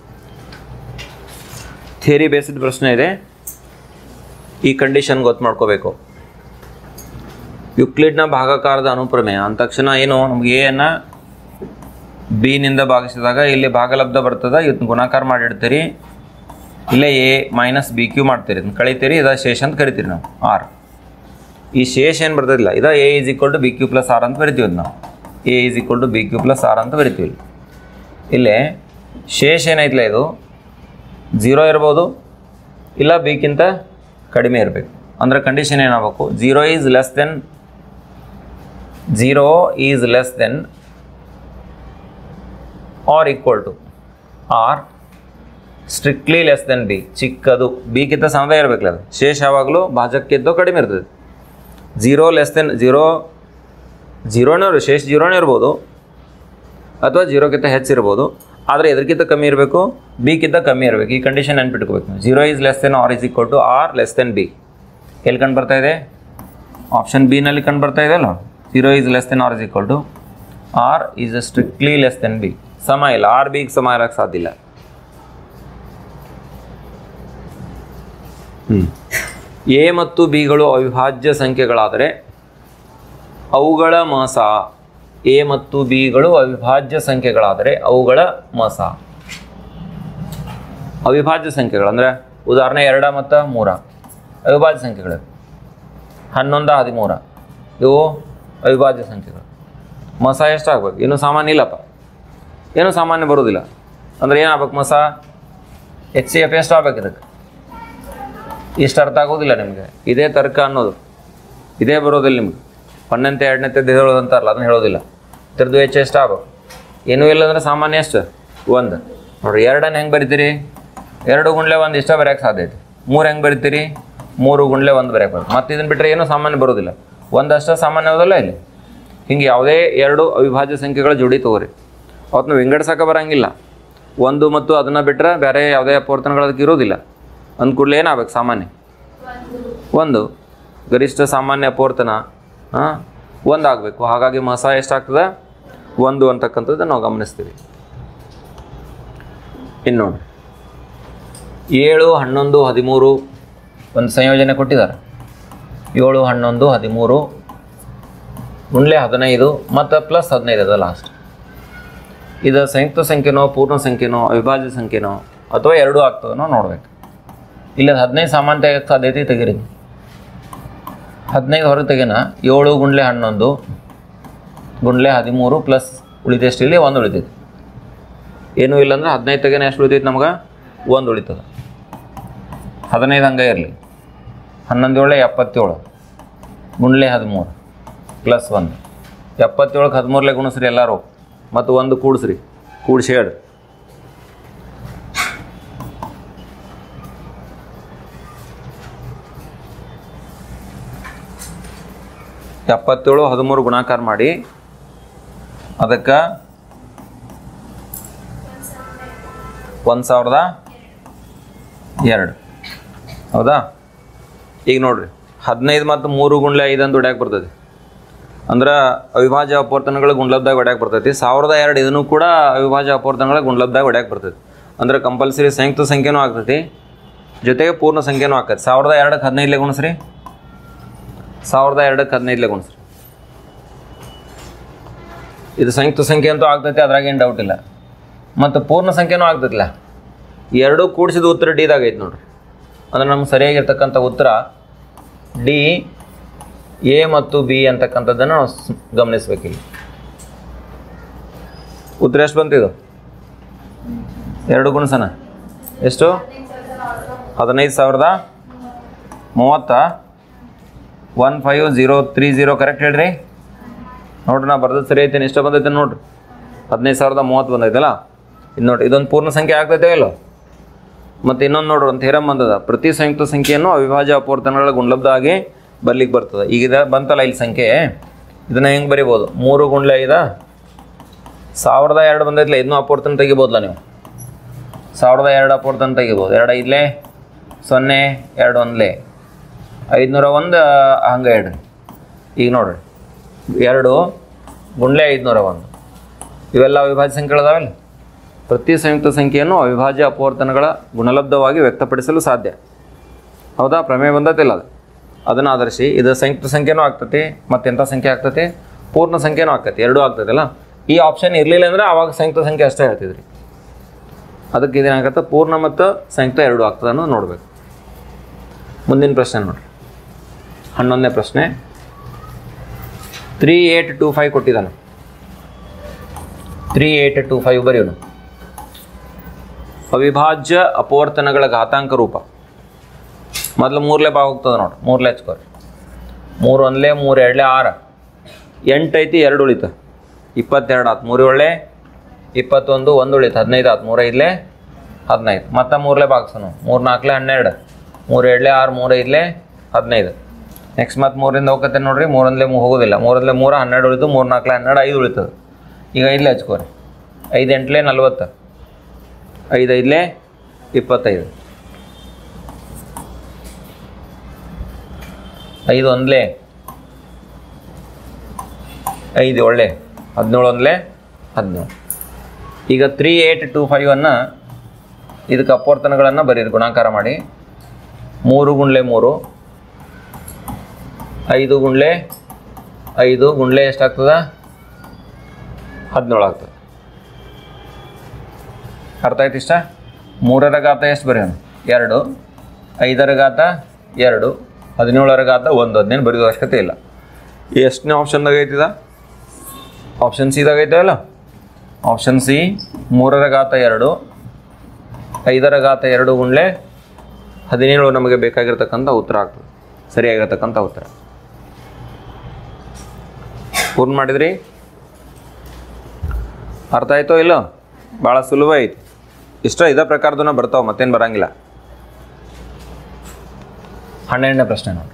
ಥಿಯರಿ ಬೇಸ್ಡ್ ಪ್ರಶ್ನೆ ಇದೆ ಈ ಕಂಡೀಷನ್ ಗೊತ್ತು ಮಾಡ್ಕೋಬೇಕು ಯುಕ್ಲಿಡ್ನ ಭಾಗಾಕಾರದ ಅನುಪ್ರಮೇಯ ಅಂದ ತಕ್ಷಣ ಏನು ನಮ್ಗೆ ಎ ಅನ್ನ ಬಿನಿಂದ ಭಾಗಿಸಿದಾಗ ಇಲ್ಲಿ ಭಾಗಲಬ್ಧ ಬರ್ತದ ಇದನ್ನ ಗುಣಾಕಾರ ಮಾಡಿಡ್ತೀರಿ ಇಲ್ಲೇ ಎ ಮೈನಸ್ ಬಿ ಕ್ಯೂ ಮಾಡ್ತೀರಿ ಇದನ್ನ ಕಳಿತೀರಿ ಇದ ಶೇಷ ಅಂತ ಕರಿತೀರಿ ನಾವು ಆರ್ ಈ ಶೇಷ ಏನು ಬರ್ತದಿಲ್ಲ ಇದ A is equal to B Q plus R ಅಂತ ಬರಿತೀವಿ ಇದು ನಾವು A is equal to B Q plus R ಅಂತ ಬರಿತೀವಿ ಇಲ್ಲಿ ಇಲ್ಲೇ ಶೇಷ ಏನೈತಿಲ್ಲ ಇದು ಝೀರೋ ಇರ್ಬೋದು ಇಲ್ಲ ಬಿಕ್ಕಿಂತ ಕಡಿಮೆ ಇರಬೇಕು ಅಂದರೆ ಕಂಡೀಷನ್ ಏನಾಗಬೇಕು zero is less than zero is less than R equal to R strictly less than B ಚಿಕ್ಕದು ಬಿಗಿಂತ ಸಮಯ ಇರಬೇಕಲ್ಲ ಅದು ಶೇಷ ಯಾವಾಗಲೂ ಭಾಜಕ್ಕಿಂತ ಕಡಿಮೆ ಇರ್ತದೆ ಝೀರೋ ಲೆಸ್ ದೆನ್ ಝೀರೋ ಝೀರೋನೇ ಇರು ಶೇಷ ಝೀರೋನೇ ಇರ್ಬೋದು ಅಥವಾ ಜೀರೋಕ್ಕಿಂತ ಹೆಚ್ಚಿರ್ಬೋದು ಆದರೆ ಎದಕ್ಕಿಂತ ಕಮ್ಮಿ ಇರಬೇಕು ಬಿಗಿಂತ ಕಮ್ಮಿ ಇರಬೇಕು ಈ ಕಂಡೀಷನ್ ನೆನ್ಪಿಟ್ಕೋಬೇಕು zero is less than R is equal to R less than B ಎಲ್ಲಿ ಕಂಡು ಬರ್ತಾ ಇದೆ ಆಪ್ಷನ್ ಬಿನಲ್ಲಿ ಕಂಡು ಬರ್ತಾ ಇದೆ ಅಲ್ಲ zero is less than R is equal to R is strictly less than B ಸಮ ಇಲ್ಲ ಆರ್ ಬಿಗೆ ಸಮ ಇರೋಕ್ಕೆ ಸಾಧ್ಯ ಇಲ್ಲ ಎ ಮತ್ತು ಬಿಗಳು ಅವಿಭಾಜ್ಯ ಸಂಖ್ಯೆಗಳಾದರೆ ಅವುಗಳ ಮಸ ಎ ಮತ್ತು ಬಿಗಳು ಅವಿಭಾಜ್ಯ ಸಂಖ್ಯೆಗಳಾದರೆ ಅವುಗಳ ಮಸ ಅವಿಭಾಜ್ಯ ಸಂಖ್ಯೆಗಳು ಅಂದರೆ ಉದಾಹರಣೆ ಎರಡ ಮತ್ತು ಮೂರ ಅವಿಭಾಜ್ಯ ಸಂಖ್ಯೆಗಳು ಹನ್ನೊಂದ ಹದಿಮೂರ ಇವು ಅವಿಭಾಜ್ಯ ಸಂಖ್ಯೆಗಳು ಮಸ ಎಷ್ಟಾಗಬೇಕು ಏನು ಸಾಮಾನ್ಯ ಇಲ್ಲಪ್ಪ ಏನು ಸಾಮಾನ್ಯ ಬರೋದಿಲ್ಲ ಅಂದರೆ ಏನಾಗ್ಬೇಕು ಮಸ ಎಚ್ ಸಿ ಎಫ್ ಎಷ್ಟು ಆಗ್ಬೇಕು ಇದಕ್ಕೆ ಇಷ್ಟು ಅರ್ಥ ಆಗೋದಿಲ್ಲ ನಿಮಗೆ ಇದೇ ತರ್ಕ ಅನ್ನೋದು ಇದೇ ಬರೋದಿಲ್ಲ ನಿಮ್ಗೆ ಒಂದನಂತೆ ಎರಡನಂತೆ ಹೇಳೋದು ಅಂತಾರಲ್ಲ ಅದನ್ನ ಹೇಳೋದಿಲ್ಲ ಇದ್ರದ್ದು ವೆಚ್ಚ ಎಷ್ಟು ಆಗ್ಬೇಕು ಏನೂ ಇಲ್ಲ ಅಂದ್ರೆ ಸಾಮಾನ್ಯ ಎಷ್ಟು ಒಂದು ನೋಡ್ರಿ ಎರಡನ್ನ ಹೆಂಗೆ ಬರಿತೀರಿ ಎರಡು ಗುಂಡ್ಲೆ ಒಂದು ಇಷ್ಟ ಬರೆಯೋಕ್ಕೆ ಸಾಧ್ಯ ಐತಿ ಮೂರು ಹೆಂಗೆ ಬರಿತೀರಿ ಮೂರು ಗುಂಡ್ಲೆ ಒಂದು ಬರೆಯಕ್ಕೆ ಬರುತ್ತೆ ಮತ್ತು ಇದನ್ನು ಬಿಟ್ಟರೆ ಏನೂ ಸಾಮಾನ್ಯ ಬರೋದಿಲ್ಲ ಒಂದಷ್ಟು ಸಾಮಾನ್ಯ ಹೋದಲ್ಲ ಇಲ್ಲಿ ಹಿಂಗೆ ಯಾವುದೇ ಎರಡು ಅವಿಭಾಜ್ಯ ಸಂಖ್ಯೆಗಳ ಜೋಡಿ ತಗೋರಿ ಅವತ್ತು ನಾವು ವಿಂಗಡಿಸೋಕೆ ಬರೋಂಗಿಲ್ಲ ಒಂದು ಮತ್ತು ಅದನ್ನು ಬಿಟ್ಟರೆ ಬೇರೆ ಯಾವುದೇ ಅಪವರ್ತನಗಳು ಅದಕ್ಕೆ ಇರೋದಿಲ್ಲ ಅಂದ ಕೂಡಲೇ ಏನಾಗಬೇಕು ಸಾಮಾನ್ಯ ಒಂದು ಗರಿಷ್ಠ ಸಾಮಾನ್ಯ ಅಪವರ್ತನ ಹಾಂ ಒಂದು ಆಗಬೇಕು ಹಾಗಾಗಿ ಮಸ ಎಷ್ಟಾಗ್ತದೆ ಒಂದು ಅಂತಕ್ಕಂಥದ್ದು ನಾವು ಗಮನಿಸ್ತೀವಿ ಇನ್ನು ನೋಡಿ ಏಳು ಹನ್ನೊಂದು ಹದಿಮೂರು ಒಂದು ಸಂಯೋಜನೆ ಕೊಟ್ಟಿದ್ದಾರೆ ಏಳು ಹನ್ನೊಂದು ಹದಿಮೂರು ಗುಂಡ್ಲೆ ಹದಿನೈದು ಮತ್ತು ಪ್ಲಸ್ ಹದಿನೈದು ಅದ ಲಾಸ್ಟ್ ಇದು ಸಂಯುಕ್ತ ಸಂಖ್ಯೆನೋ ಪೂರ್ಣ ಸಂಖ್ಯೆನೋ ಅವಿಭಾಜ್ಯ ಸಂಖ್ಯೆನೋ ಅಥವಾ ಎರಡೂ ಆಗ್ತದನೋ ನೋಡ್ಬೇಕು ಇಲ್ಲ ಹದಿನೈದು ಸಾಮಾನ್ಯ ತೆಗಿಯಕ್ಕೆ ಸಾಧ್ಯತೆ ತೆಗೀರಿ ಹದಿನೈದು ಹೊರಗೆ ತೆಗೆನ ಏಳು ಗುಂಡ್ಲೆ ಹನ್ನೊಂದು ಗುಂಡ್ಲೆ ಹದಿಮೂರು ಪ್ಲಸ್ ಉಳಿದಷ್ಟು ಇಲ್ಲಿ ಒಂದು ಉಳಿತೈತಿ ಏನೂ ಇಲ್ಲ ಅಂದ್ರೆ ಹದಿನೈದು ತೆಗೆನ ಎಷ್ಟು ಉಳಿತೈತಿ ನಮ್ಗೆ ಒಂದು ಉಳಿತದ ಹದಿನೈದು ಹಂಗೆ ಇರಲಿ ಹನ್ನೊಂದು ಏಳೆ ಎಪ್ಪತ್ತೇಳು ಗುಂಡ್ಲೆ ಹದಿಮೂರು ಪ್ಲಸ್ ಒಂದು ಎಪ್ಪತ್ತೇಳಕ್ಕೆ ಹದಿಮೂರಲೆ ಗುಣಿಸ್ರಿ ಎಲ್ಲರೂ ಮತ್ತು ಒಂದು ಕೂಡಿಸ್ರಿ ಕೂಡಿಸಿ ಹೇಳ್ರಿ ಎಪ್ಪತ್ತೇಳು ಹದಿಮೂರು ಗುಣಾಕಾರ ಮಾಡಿ ಅದಕ್ಕೆ ಒಂದು ಸಾವಿರದ ಎರಡು ಹೌದಾ ಈಗ ನೋಡ್ರಿ ಹದಿನೈದು ಮತ್ತು ಮೂರು ಗುಂಡ್ಲೆ ಐದು ಅಂತ ಹೊಡ್ಯಾಕೆ ಬರ್ತದೆ ಅಂದ್ರೆ ಅವಿಭಾಜ್ಯ ಅಪವರ್ತನಗಳು ಗುಂಡ್ಲಬ್ದಾಗ ಹೊಡ್ಯಾಕೆ ಬರ್ತೈತಿ ಸಾವಿರದ ಎರಡು ಇದನ್ನು ಕೂಡ ಅವಿಭಾಜ್ಯ ಅಪವರ್ತನಗಳ ಗುಂಡ್ಲಬ್ದಾಗ ಹೊಡ್ಯಾಕೆ ಬರ್ತೈತಿ ಅಂದ್ರೆ ಕಂಪಲ್ಸರಿ ಸಂಯುಕ್ತ ಸಂಖ್ಯೆನೂ ಆಗ್ತೈತಿ ಜೊತೆಗೆ ಪೂರ್ಣ ಸಂಖ್ಯೆನೂ ಆಗ್ತೈತಿ ಸಾವಿರದ ಎರಡಕ್ಕೆ ಹದಿನೈದಲೇ ಗುಣಿಸ್ರಿ ಸಾವಿರದ ಎರಡಕ್ಕೆ ಹದಿನೈದಲೇ ಗುಣಿಸ್ರಿ ಇದು ಸಂಯುಕ್ತ ಸಂಖ್ಯೆ ಅಂತೂ ಆಗ್ತೈತೆ ಅದ್ರಾಗೇನು ಡೌಟ್ ಇಲ್ಲ ಮತ್ತು ಪೂರ್ಣ ಸಂಖ್ಯೆನೂ ಆಗ್ತೈತಿಲ್ಲ ಎರಡೂ ಕೂಡಿಸಿದ ಉತ್ತರ ಡಿದಾಗ ಐತೆ ನೋಡ್ರಿ ಅಂದ್ರೆ ನಮ್ಗೆ ಸರಿಯಾಗಿರ್ತಕ್ಕಂಥ ಉತ್ತರ ಡಿ ಎ ಮತ್ತು ಬಿ ಅಂತಕ್ಕಂಥದ್ದನ್ನು ನಾವು ಸ್- ಗಮನಿಸ್ಬೇಕಿಲ್ಲ ಉತ್ತರ ಎಷ್ಟು ಬಂತಿದು ಎರಡು ಗುಣಸನ ಎಷ್ಟು ಹದಿನೈದು ಸಾವಿರದ ಮೂವತ್ತ one five zero three zero correct ಹೇಳ್ರಿ ನೋಡ್ರಿ ನಾ ಬರ್ದದ್ದು ಸರಿ ಐತೇನೆ ಎಷ್ಟು ಬಂದೈತೆ ನೋಡ್ರಿ ಹದಿನೈದು ಸಾವಿರದ ಮೂವತ್ತು ಬಂದೈತಲ್ಲ ಇದು ನೋಡ್ರಿ ಇದೊಂದು ಪೂರ್ಣ ಸಂಖ್ಯೆ ಆಗ್ತೈತೆ ಇಲ್ಲೋ ಮತ್ತು ಇನ್ನೊಂದು ನೋಡ್ರಿ ಒಂದು ಥೇರಮ್ ಬಂದದ ಪ್ರತಿ ಸಂಯುಕ್ತ ಸಂಖ್ಯೆಯನ್ನು ಅವಿಭಾಜ್ಯ ಅಪೂರ್ತನಗಳ ಗುಣಲಬ್ಧ ಆಗಿ ಬರ್ಲಿಕ್ಕೆ ಬರ್ತದೆ ಈಗ ಇದು ಬಂತಲ್ಲ ಇಲ್ಲಿ ಸಂಖ್ಯೆ ಇದನ್ನ ಹೆಂಗೆ ಬರಿಬೋದು ಮೂರು ಗುಂಡ್ಲೆ ಐದ ಸಾವಿರದ ಎರಡು ಬಂದೈತಿಲ್ಲ ಇದನ್ನೂ ಅಪೂರ್ತನ ತೆಗಿಬೋದಲ್ಲ ನೀವು ಸಾವಿರದ ಎರಡು ಅಪೂರ್ತನ ತೆಗಿಬೋದು ಎರಡು ಐದಲೇ ಸೊನ್ನೆ ಎರಡು ಒಂದ್ಲೆ ಐದುನೂರ ಒಂದು ಹಂಗೆ ಇಡ್ರಿ ಈಗ ನೋಡ್ರಿ ಎರಡು ಗುಂಡ್ಲೆ ಐದುನೂರ ಒಂದು ಇವೆಲ್ಲ ಅವಿಭಾಜ್ಯ ಸಂಖ್ಯೆಗಳದಾವಲ್ಲ ಪ್ರತಿ ಸಂಯುಕ್ತ ಸಂಖ್ಯೆಯನ್ನು ಅವಿಭಾಜ್ಯ ಅಪವರ್ತನಗಳ ಗುಣಲಬ್ಧವಾಗಿ ವ್ಯಕ್ತಪಡಿಸಲು ಸಾಧ್ಯ ಹೌದಾ ಪ್ರಮೇಯ ಬಂದತಿಲ್ಲ ಅದು ಅದನ್ನು ಆಧರಿಸಿ ಇದು ಸಂಯುಕ್ತ ಸಂಖ್ಯೆನೂ ಆಗ್ತೈತಿ ಮತ್ತು ಎಂಥ ಸಂಖ್ಯೆ ಆಗ್ತೈತಿ ಪೂರ್ಣ ಸಂಖ್ಯೆನೂ ಆಗ್ತೈತಿ ಎರಡೂ ಆಗ್ತೈತಲ್ಲ ಈ ಆಪ್ಷನ್ ಇರಲಿಲ್ಲ ಅಂದರೆ ಆವಾಗ ಸಂಯುಕ್ತ ಸಂಖ್ಯೆ ಅಷ್ಟೇ ಹೇಳ್ತಿದ್ರಿ ಅದಕ್ಕೆ ಇದೇನಾಗತ್ತೆ ಪೂರ್ಣ ಮತ್ತು ಸಂಯುಕ್ತ ಎರಡೂ ಆಗ್ತದೆ ಅನ್ನೋದು ನೋಡಬೇಕು ಮುಂದಿನ ಪ್ರಶ್ನೆ ನೋಡ್ರಿ ಹನ್ನೊಂದನೇ ಪ್ರಶ್ನೆ ತ್ರೀ ಏಟ್ ಟೂ ಫೈವ್ ಕೊಟ್ಟಿದ್ದಾನೆ ತ್ರೀ ಏಟ್ ಟೂ ಫೈವ್ ಬರೆಯೋನು ಅವಿಭಾಜ್ಯ ಅಪವರ್ತನಗಳ ಘಾತಾಂಕ ರೂಪ ಮೊದಲು ಮೂರಲೇ ಭಾಗ ಹೋಗ್ತದೆ ನೋಡಿ ಮೂರಲೇ ಹಚ್ಕೋರಿ ಮೂರು ಒಂದಲೇ ಮೂರು ಎರಡಲೇ ಆರು ಎಂಟು ಐತಿ ಎರಡು ಉಳಿತು ಇಪ್ಪತ್ತೆರಡು ಆತು ಮೂರು ಏಳಲೆ ಇಪ್ಪತ್ತೊಂದು ಒಂದು ಉಳಿತು ಹದಿನೈದು ಆತು ಮೂರು ಐದಲೇ ಹದಿನೈದು ಮತ್ತೆ ಮೂರಲೇ ಭಾಗಿಸೋನು ಮೂರು ನಾಲ್ಕಲೇ ಹನ್ನೆರಡು ಮೂರು ಎರಡಲೇ ಆರು ಮೂರು ಐದಲೇ ಹದಿನೈದು ನೆಕ್ಸ್ಟ್ ಮತ್ತೆ ಮೂರಿಂದ ಹೋಗತ್ತೆ ನೋಡ್ರಿ ಮೂರೊಂದಲೇ ಮೂ ಹೋಗೋದಿಲ್ಲ ಮೂರೊಂದಲೇ ಮೂರು ಹನ್ನೆರಡು ಉಳಿತು ಮೂರು ನಾಲ್ಕಲೇ ಹನ್ನೆರಡು ಐದು ಉಳಿತದೆ ಈಗ ಐದಲೇ ಹಚ್ಕೋರಿ ಐದು ಎಂಟ್ಲೇ ನಲ್ವತ್ತು ಐದು ಐದಲೇ ಇಪ್ಪತ್ತೈದು ಐದು ಒಂದಲೇ ಐದು ಒಳ್ಳೆ ಹದಿನೇಳು ಒಂದಲೇ ಹದಿನೇಳು ಈಗ ತ್ರೀ ಏಯ್ಟ್ ಟು ಫೈವನ್ನು ಇದಕ್ಕೆ ಅಪವರ್ತನಗಳನ್ನು ಬರೀರಿ ಗುಣಾಕಾರ ಮಾಡಿ ಮೂರು ಗುಂಡ್ಲೆ ಮೂರು ಐದು ಗುಂಡ್ಲೆ ಐದು ಗುಂಡ್ಲೆ ಎಷ್ಟಾಗ್ತದ ಹದಿನೇಳು ಆಗ್ತದೆ ಅರ್ಥ ಆಯ್ತು ಇಷ್ಟ ಮೂರರ ಘಾತ ಎಷ್ಟು ಬರೆಯೋಣ ಎರಡು ಐದರ ಘಾತ ಎರಡು ಹದಿನೇಳರ ಘಾತ ಒಂದು ಹದಿನೇಳು ಬರೆಯೋ ಅವಶ್ಯಕತೆ ಇಲ್ಲ ಎಷ್ಟನೇ ಆಪ್ಷನ್ದಾಗ ಐತಿದ ಆಪ್ಷನ್ ಸಿದಾಗ ಐತೆ ಅಲ್ಲ ಆಪ್ಷನ್ ಸಿ ಮೂರರ ಘಾತ ಎರಡು ಐದರ ಘಾತ ಎರಡು ಗುಂಡ್ಲೆ ಹದಿನೇಳು ನಮಗೆ ಬೇಕಾಗಿರ್ತಕ್ಕಂಥ ಉತ್ತರ ಆಗ್ತದೆ ಸರಿಯಾಗಿರ್ತಕ್ಕಂಥ ಉತ್ತರ ಪೂರ್ಣ ಮಾಡಿದ್ರಿ ಅರ್ಥ ಆಯ್ತೋ ಇಲ್ಲೋ ಭಾಳ ಸುಲಭ ಐತಿ ಇಷ್ಟ ಇದೇ ಪ್ರಕಾರದನ್ನ ಬರ್ತಾವೆ ಮತ್ತೇನು ಬರಂಗಿಲ್ಲ ಹನ್ನೆರಡನೇ ಪ್ರಶ್ನೆ ನೋಡಿ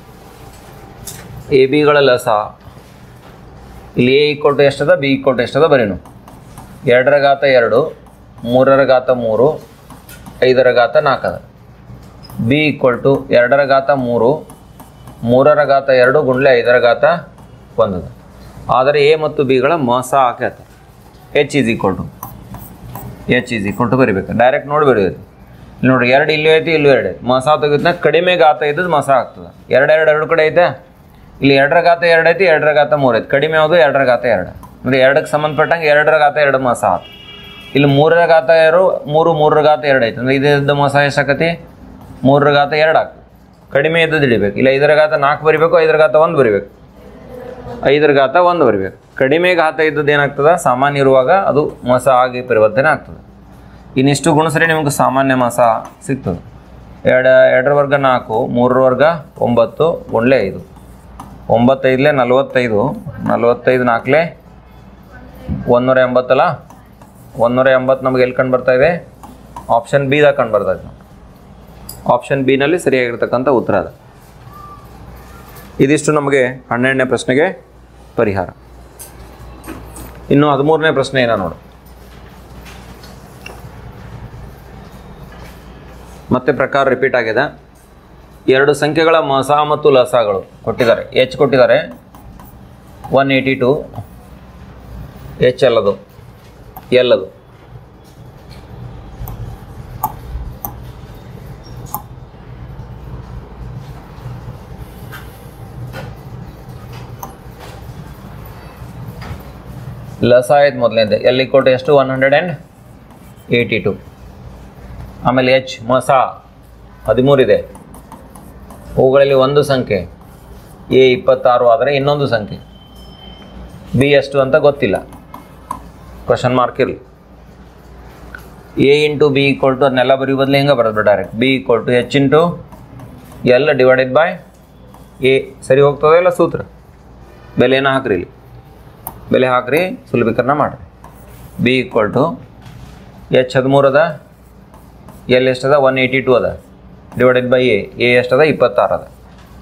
ಎ ಬಿಗಳ ಲಸ ಇಲ್ಲಿ ಎ ಈಕ್ವಲ್ ಟು ಎಷ್ಟದ ಬಿ ಈಕ್ವಲ್ ಟು ಎಷ್ಟದ ಬರೀನು ಎರಡರ ಘಾತ ಎರಡು ಮೂರರ ಘಾತ ಮೂರು ಐದರ ಘಾತ ನಾಲ್ಕದ ಬಿ ಈಕ್ವಲ್ ಟು ಎರಡರ ಘಾತ ಮೂರು ಮೂರರ ಘಾತ ಎರಡು ಗುಂಡ್ಲೆ ಐದರ ಘಾತ ಒಂದದ ಆದರೆ ಎ ಮತ್ತು ಬಿಗಳ ಮಸ ಆಕೇತ H is equal to H is equal to ಬರಿಬೇಕು ಡೈರೆಕ್ಟ್ ನೋಡಿ ಬರೆಯೋದು ಇಲ್ಲಿ ನೋಡ್ರಿ ಎರಡು ಇಲ್ಲೂ ಐತಿ ಇಲ್ಲೂ ಎರಡು ಐತಿ ಮಸ ತೆಗೆದ್ನ ಕಡಿಮೆ ಗಾತ ಇದ್ದದ್ದು ಮಸ ಆಗ್ತದೆ ಎರಡು ಎರಡು ಎರಡು ಕಡೆ ಐತೆ ಇಲ್ಲಿ ಎರಡರ ಗಾತ ಎರಡು ಐತಿ ಎರಡರ ಗಾತ ಮೂರು ಐತಿ ಕಡಿಮೆ ಯಾವುದು ಎರಡರ ಗಾತ ಎರಡು ಅಂದರೆ ಎರಡಕ್ಕೆ ಸಂಬಂಧಪಟ್ಟಂಗೆ ಎರಡರ ಗಾತ ಎರಡು ಮಸ ಆತು ಇಲ್ಲಿ ಮೂರರ ಗಾತ ಎರಡು ಮೂರು ಮೂರರ ಗಾತ ಎರಡು ಐತಿ ಅಂದರೆ ಇದ್ದ ಮಸ ಎಷ್ಟಾಕತಿ ಮೂರರ ಗಾತ ಎರಡು ಆಗ್ತದೆ ಕಡಿಮೆ ಇದ್ದದ್ದು ಹಿಡಿಬೇಕು ಇಲ್ಲ ಐದರ ಗಾತ ನಾಲ್ಕು ಬರಿಬೇಕು ಐದರ ಗಾತ ಒಂದು ಬರಿಬೇಕು ಐದರ ಘಾತ ಒಂದು ಬರಬೇಕು ಕಡಿಮೆ ಘಾತ ಇದ್ದದ್ದು ಏನಾಗ್ತದೆ ಸಾಮಾನ್ಯ ಇರುವಾಗ ಅದು ಮಸ ಆಗಿ ಪರಿವರ್ತನೆ ಆಗ್ತದೆ ಇನ್ನಿಷ್ಟು ಗುಣಸರಿ ನಿಮಗೆ ಸಾಮಾನ್ಯ ಮಸ ಸಿಗ್ತದೆ ಎರಡು ಎರಡರ ವರ್ಗ ನಾಲ್ಕು ಮೂರರ ವರ್ಗ ಒಂಬತ್ತು ಗುಂಡ್ಲೆ ಐದು ಒಂಬತ್ತೈದಲೇ ನಲವತ್ತೈದು ನಲವತ್ತೈದು ನಾಲ್ಕಲೇ ಒಂದೂರ ಎಂಬತ್ತಲ್ಲ ಒಂದೂರ ಎಂಬತ್ತು ನಮ್ಗೆ ಎಲ್ಲಿ ಕಂಡು ಬರ್ತಾ ಇದೆ ಆಪ್ಷನ್ ಬಿದಾಗ ಕಂಡು ಬರ್ತಾ ಇದೆ ಆಪ್ಷನ್ ಬಿನಲ್ಲಿ ಸರಿಯಾಗಿರ್ತಕ್ಕಂಥ ಉತ್ತರ ಅದ ಇದಿಷ್ಟು ನಮಗೆ ಹನ್ನೆರಡನೇ ಪ್ರಶ್ನೆಗೆ ಪರಿಹಾರ ಇನ್ನು ಹದಿಮೂರನೇ ಪ್ರಶ್ನೆ ಏನ ನೋಡು ಮತ್ತೆ ಪ್ರಕಾರ ರಿಪೀಟ್ ಆಗಿದೆ ಎರಡು ಸಂಖ್ಯೆಗಳ ಮಸ ಮತ್ತು ಲಸಗಳು ಕೊಟ್ಟಿದ್ದಾರೆ ಎಚ್ ಕೊಟ್ಟಿದ್ದಾರೆ ಒನ್ ಏಯ್ಟಿ ಟು ಎಚ್ ಎಲ್ಲದು ಎಲ್ಲದು ಲಸ ಆಯ್ತು ಮೊದಲನೇದು ಎಲ್ಲಿ ಕೊಟ್ಟು ಎಷ್ಟು one hundred and eighty two ಆಮೇಲೆ ಎಚ್ ಮಸ ಹದಿಮೂರಿದೆ ಅವುಗಳಲ್ಲಿ ಒಂದು ಸಂಖ್ಯೆ ಎ ಇಪ್ಪತ್ತಾರು ಆದರೆ ಇನ್ನೊಂದು ಸಂಖ್ಯೆ ಬಿ ಎಷ್ಟು ಅಂತ ಗೊತ್ತಿಲ್ಲ ಕ್ವಶನ್ ಮಾರ್ಕ್ ಇರಲಿ A into B equal to ಅದನ್ನೆಲ್ಲ ಬರೀ ಬದಲು ಹೆಂಗೆ ಬರೋದು direct B equal to H into L divided by A ಸರಿ ಹೋಗ್ತದೆ ಇಲ್ಲ ಸೂತ್ರ ಬೆಲೆನ ಹಾಕ್ರಿ ಇಲ್ಲಿ ಬೆಲೆ ಹಾಕ್ರಿ ಸುಲಭೀಕರಣ ಮಾಡಿರಿ ಬಿ ಈಕ್ವಲ್ ಟು ಎಚ್ ಹದಿಮೂರು ಅದ ಎಲ್ ಎಷ್ಟದ ಒನ್ ಏಯ್ಟಿ ಟು ಅದ ಡಿವೈಡೆಡ್ ಬೈ ಎ ಎ ಎಷ್ಟದ ಇಪ್ಪತ್ತಾರು ಅದ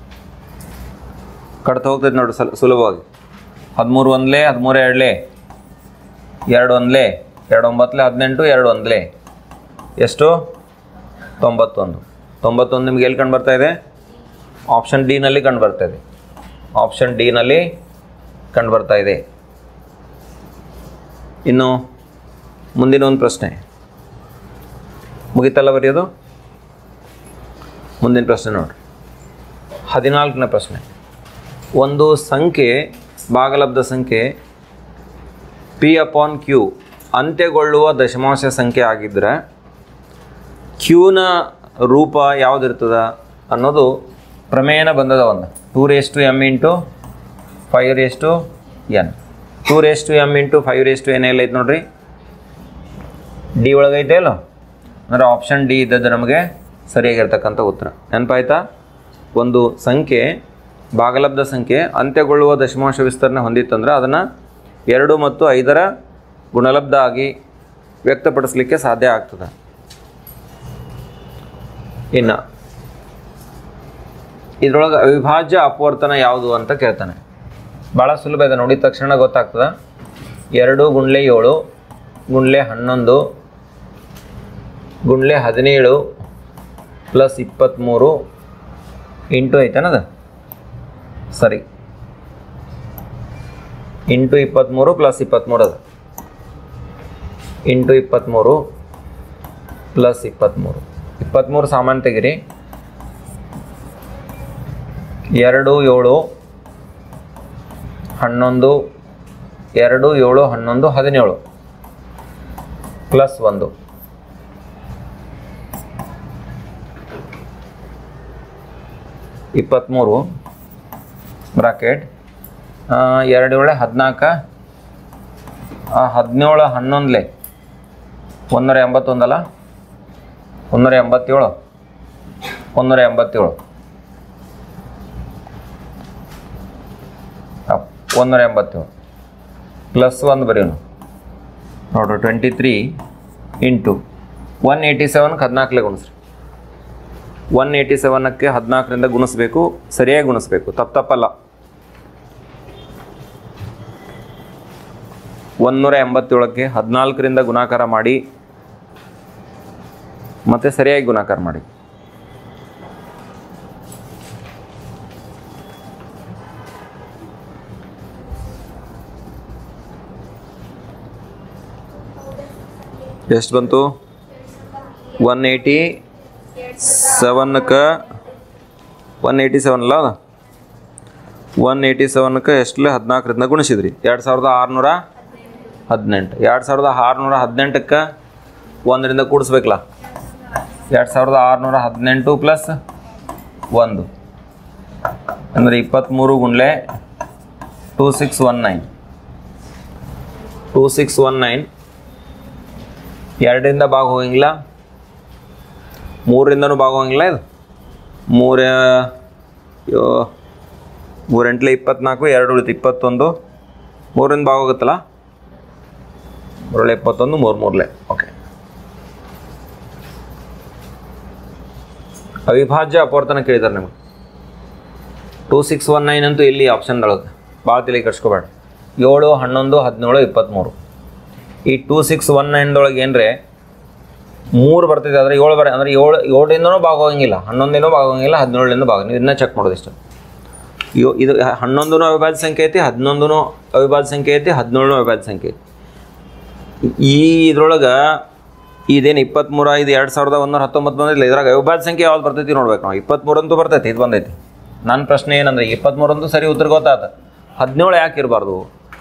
ಕಡ್ತ ಹೋಗ್ತೈತೆ ನೋಡಿ ಸಲ ಸುಲಭವಾಗಿ ಹದಿಮೂರು ಒಂದ್ಲೆ ಹದಿಮೂರು ಎರಡ್ಲೆ ಎರಡು ಒಂದ್ಲೆ ಎರಡು ಒಂಬತ್ತಲೆ ಹದಿನೆಂಟು ಎರಡು ಒಂದ್ಲೆ ಎಷ್ಟು ತೊಂಬತ್ತೊಂದು ತೊಂಬತ್ತೊಂದು ನಿಮ್ಗೆ ಎಲ್ಲಿ ಕಂಡು ಬರ್ತಾ ಇದೆ ಆಪ್ಷನ್ ಡಿನಲ್ಲಿ ಕಂಡು ಬರ್ತಾ ಇದೆ ಆಪ್ಷನ್ ಡಿನಲ್ಲಿ ಕಂಡು ಬರ್ತಾ ಇದೆ ಇನ್ನು ಮುಂದಿನ ಒಂದು ಪ್ರಶ್ನೆ ಮುಗಿತಲ್ಲ ಬರೆಯೋದು ಮುಂದಿನ ಪ್ರಶ್ನೆ ನೋಡ್ರಿ ಹದಿನಾಲ್ಕನೇ ಪ್ರಶ್ನೆ ಒಂದು ಸಂಖ್ಯೆ ಭಾಗಲಬ್ಧ ಸಂಖ್ಯೆ ಪಿ ಅಪಾನ್ ಕ್ಯೂ ಅಂತ್ಯಗೊಳ್ಳುವ ದಶಮಾಂಶ ಸಂಖ್ಯೆ ಆಗಿದ್ದರೆ ಕ್ಯೂನ ರೂಪ ಯಾವುದಿರ್ತದ ಅನ್ನೋದು ಪ್ರಮೇಯನ ಬಂದದ ಒಂದು two raise to M into five raise to N two raise to M into five raise to N ಎಲ್ಲ ಐತೆ ನೋಡ್ರಿ ಡಿ ಒಳಗೈತೆ ಅಲ್ಲ ಅಂದರೆ ಆಪ್ಷನ್ ಡಿ ಇದ್ದದ್ದು ನಮಗೆ ಸರಿಯಾಗಿರ್ತಕ್ಕಂಥ ಉತ್ತರ ನೆನಪಾಯ್ತಾ ಒಂದು ಸಂಖ್ಯೆ ಭಾಗಲಬ್ಧ ಸಂಖ್ಯೆ ಅಂತ್ಯಗೊಳ್ಳುವ ದಶಮಾಂಶ ವಿಸ್ತರಣೆ ಹೊಂದಿತ್ತಂದ್ರೆ ಅದನ್ನು ಎರಡು ಮತ್ತು ಐದರ ಗುಣಲಬ್ಧ ಆಗಿ ವ್ಯಕ್ತಪಡಿಸಲಿಕ್ಕೆ ಸಾಧ್ಯ ಆಗ್ತದೆ ಇನ್ನು ಇದ್ರೊಳಗೆ ಅವಿಭಾಜ್ಯ ಅಪವರ್ತನ ಯಾವುದು ಅಂತ ಕೇಳ್ತಾನೆ ಭಾಳ ಸುಲಭ ಇದೆ ನೋಡಿದ ತಕ್ಷಣ ಗೊತ್ತಾಗ್ತದೆ ಎರಡು ಗುಂಡ್ಲೆ ಏಳು ಗುಂಡ್ಲೆ ಹನ್ನೊಂದು ಗುಂಡ್ಲೆ ಹದಿನೇಳು ಪ್ಲಸ್ ಇಪ್ಪತ್ತ್ಮೂರು ಇಂಟು ಐತನದ ಸರಿ ಇಂಟು ಇಪ್ಪತ್ತ್ಮೂರು ಪ್ಲಸ್ ಇಪ್ಪತ್ತ್ಮೂರು ಅದ ಇಂಟು ಇಪ್ಪತ್ತ್ಮೂರು ಪ್ಲಸ್ ಇಪ್ಪತ್ತ್ಮೂರು ಇಪ್ಪತ್ತ್ಮೂರು ಸಾಮಾನ್ಯ ತೆಗಿರಿ ಎರಡು ಏಳು ಹನ್ನೊಂದು ಎರಡು ಏಳು ಹನ್ನೊಂದು ಹದಿನೇಳು ಪ್ಲಸ್ ಒಂದು ಇಪ್ಪತ್ತ್ಮೂರು ಬ್ರಾಕೆಟ್ ಎರಡು ಏಳು ಹದಿನಾಲ್ಕು ಹದಿನೇಳು ಹನ್ನೊಂದಲೆ ಒಂದೂರ ಎಂಬತ್ತೊಂದಲ್ಲ ಒಂದೂರ ಎಂಬತ್ತೇಳು ಒಂದೂರ ಎಂಬತ್ತೇಳು ಅಪ್, ಒಂದೂರ ಎಂಬತ್ತೇಳು ಪ್ಲಸ್ ಒಂದು ಬರೆಯೋಣ ನೋಡ್ರಿ twenty three into one eighty ಸೆವೆನ್ಗೆ ಹದಿನಾಲ್ಕಲೆ ಗುಣಿಸ್ರಿ ಒನ್ ಏಯ್ಟಿ ಸೆವೆನಕ್ಕೆ ಹದಿನಾಲ್ಕರಿಂದ ಗುಣಿಸ್ಬೇಕು ಸರಿಯಾಗಿ ಗುಣಿಸ್ಬೇಕು ತಪ್ಪು ತಪ್ಪಲ್ಲ ಒಂದೂರ ಎಂಬತ್ತೇಳಕ್ಕೆ ಹದಿನಾಲ್ಕರಿಂದ ಗುಣಾಕಾರ ಮಾಡಿ ಮತ್ತೆ ಸರಿಯಾಗಿ ಗುಣಾಕಾರ ಮಾಡಿ ಎಷ್ಟು ಬಂತು ಒನ್ ಏಯ್ಟಿ ಸೆವೆನ್ಕ್ಕೆ ಒನ್ ಏಯ್ಟಿ ಸೆವೆನ್ ಅಲ್ಲ ಅದು ಒನ್ ಏಯ್ಟಿ ಸೆವೆನ್ಕ್ಕೆ ಎಷ್ಟಲೆ ಹದಿನಾಲ್ಕರಿಂದ ಗುಣಿಸಿದ್ರಿ ಎರಡು ಸಾವಿರದ ಆರುನೂರ ಹದಿನೆಂಟು ಎರಡು ಸಾವಿರದ ಆರುನೂರ ಹದಿನೆಂಟಕ್ಕೆ ಒಂದರಿಂದ ಕೂಡಿಸ್ಬೇಕಲ್ಲ ಎರಡು ಸಾವಿರದ ಆರುನೂರ ಹದಿನೆಂಟು ಪ್ಲಸ್ ಒಂದು ಅಂದರೆ ಇಪ್ಪತ್ತ್ಮೂರು ಗುಂಡ್ಲೆ two six one nine two six one nine ಎರಡರಿಂದ ಭಾಗ ಹೋಗಂಗಿಲ್ಲ ಮೂರರಿಂದನೂ ಭಾಗ ಹೋಗಂಗಿಲ್ಲ ಇದು ಮೂರ ಯೋ ಮೂರೆಂಟ್ಲೆ ಇಪ್ಪತ್ನಾಲ್ಕು ಎರಡು ಉಳಿತು ಇಪ್ಪತ್ತೊಂದು ಮೂರಿಂದ ಭಾಗ ಹೋಗುತ್ತಲ್ಲ ಮೂರಳೆ ಇಪ್ಪತ್ತೊಂದು ಮೂರು ಮೂರಲೆ ಓಕೆ ಅವಿಭಾಜ್ಯ ಅಪವರ್ತನ ಕೇಳಿದಾರೆ ನಿಮಗೆ ಟೂ ಸಿಕ್ಸ್ ಒನ್ ನೈನ್ ಅಂತೂ ಇಲ್ಲಿ ಆಪ್ಷನ್ದೊಳಗೆ ಭಾಳ ತಲೆ ಕಟ್ಸ್ಕೊಬೇಡ ಏಳು ಹನ್ನೊಂದು ಹದಿನೇಳು ಇಪ್ಪತ್ತ್ಮೂರು ಈ ಟೂ ಸಿಕ್ಸ್ ಒನ್ ನೈನ್ದೊಳಗೆ ಏನರೆ ಮೂರು ಬರ್ತಿದೆ ಆದರೆ ಏಳು ಬರ ಅಂದರೆ ಏಳು ಏಳರಿಂದನೂ ಭಾಗ ಹೋಗಂಗಿಲ್ಲ ಹನ್ನೊಂದಿನೂ ಭಾಗ ಹೋಗಂಗಿಲ್ಲ ಹದಿನೇಳರಿಂದ ಭಾಗ ನೀವು ಇದನ್ನ ಚೆಕ್ ಮಾಡೋದು ಇಷ್ಟು ಯೋ ಇದು ಹನ್ನೊಂದೂ ಅವಿಭಾಜ್ಯ ಸಂಖ್ಯೆ ಐತಿ ಹನ್ನೊಂದೂ ಅವಿಭಾಜ್ಯ ಸಂಖ್ಯೆ ಐತಿ ಹದಿನೇಳು ಅವಿಭಾಜ್ಯ ಸಂಖ್ಯೆ ಐತಿ ಈ ಇದ್ರೊಳಗೆ ಇದೇನು ಇಪ್ಪತ್ತ್ಮೂರ ಇದು ಎರಡು ಸಾವಿರದ ಒಂದೂರ ಹತ್ತೊಂಬತ್ತು ಬಂದಿಲ್ಲ ಇದ್ರಾಗ ಅವಿಭಾಜ್ಯ ಸಂಖ್ಯೆ ಯಾವ್ದು ಬರ್ತೈತಿ ನೋಡ್ಬೇಕು ನಾವು ಇಪ್ಪತ್ತ್ಮೂರಂತೂ ಬರ್ತೈತಿ ಇದು ಬಂದೈತಿ ನನ್ನ ಪ್ರಶ್ನೆ ಏನಂದ್ರೆ ಇಪ್ಪತ್ತ್ಮೂರಂತೂ ಸರಿ ಉತ್ತರ ಗೊತ್ತಾತ ಹದಿನೇಳು ಯಾಕೆ ಇರಬಾರ್ದು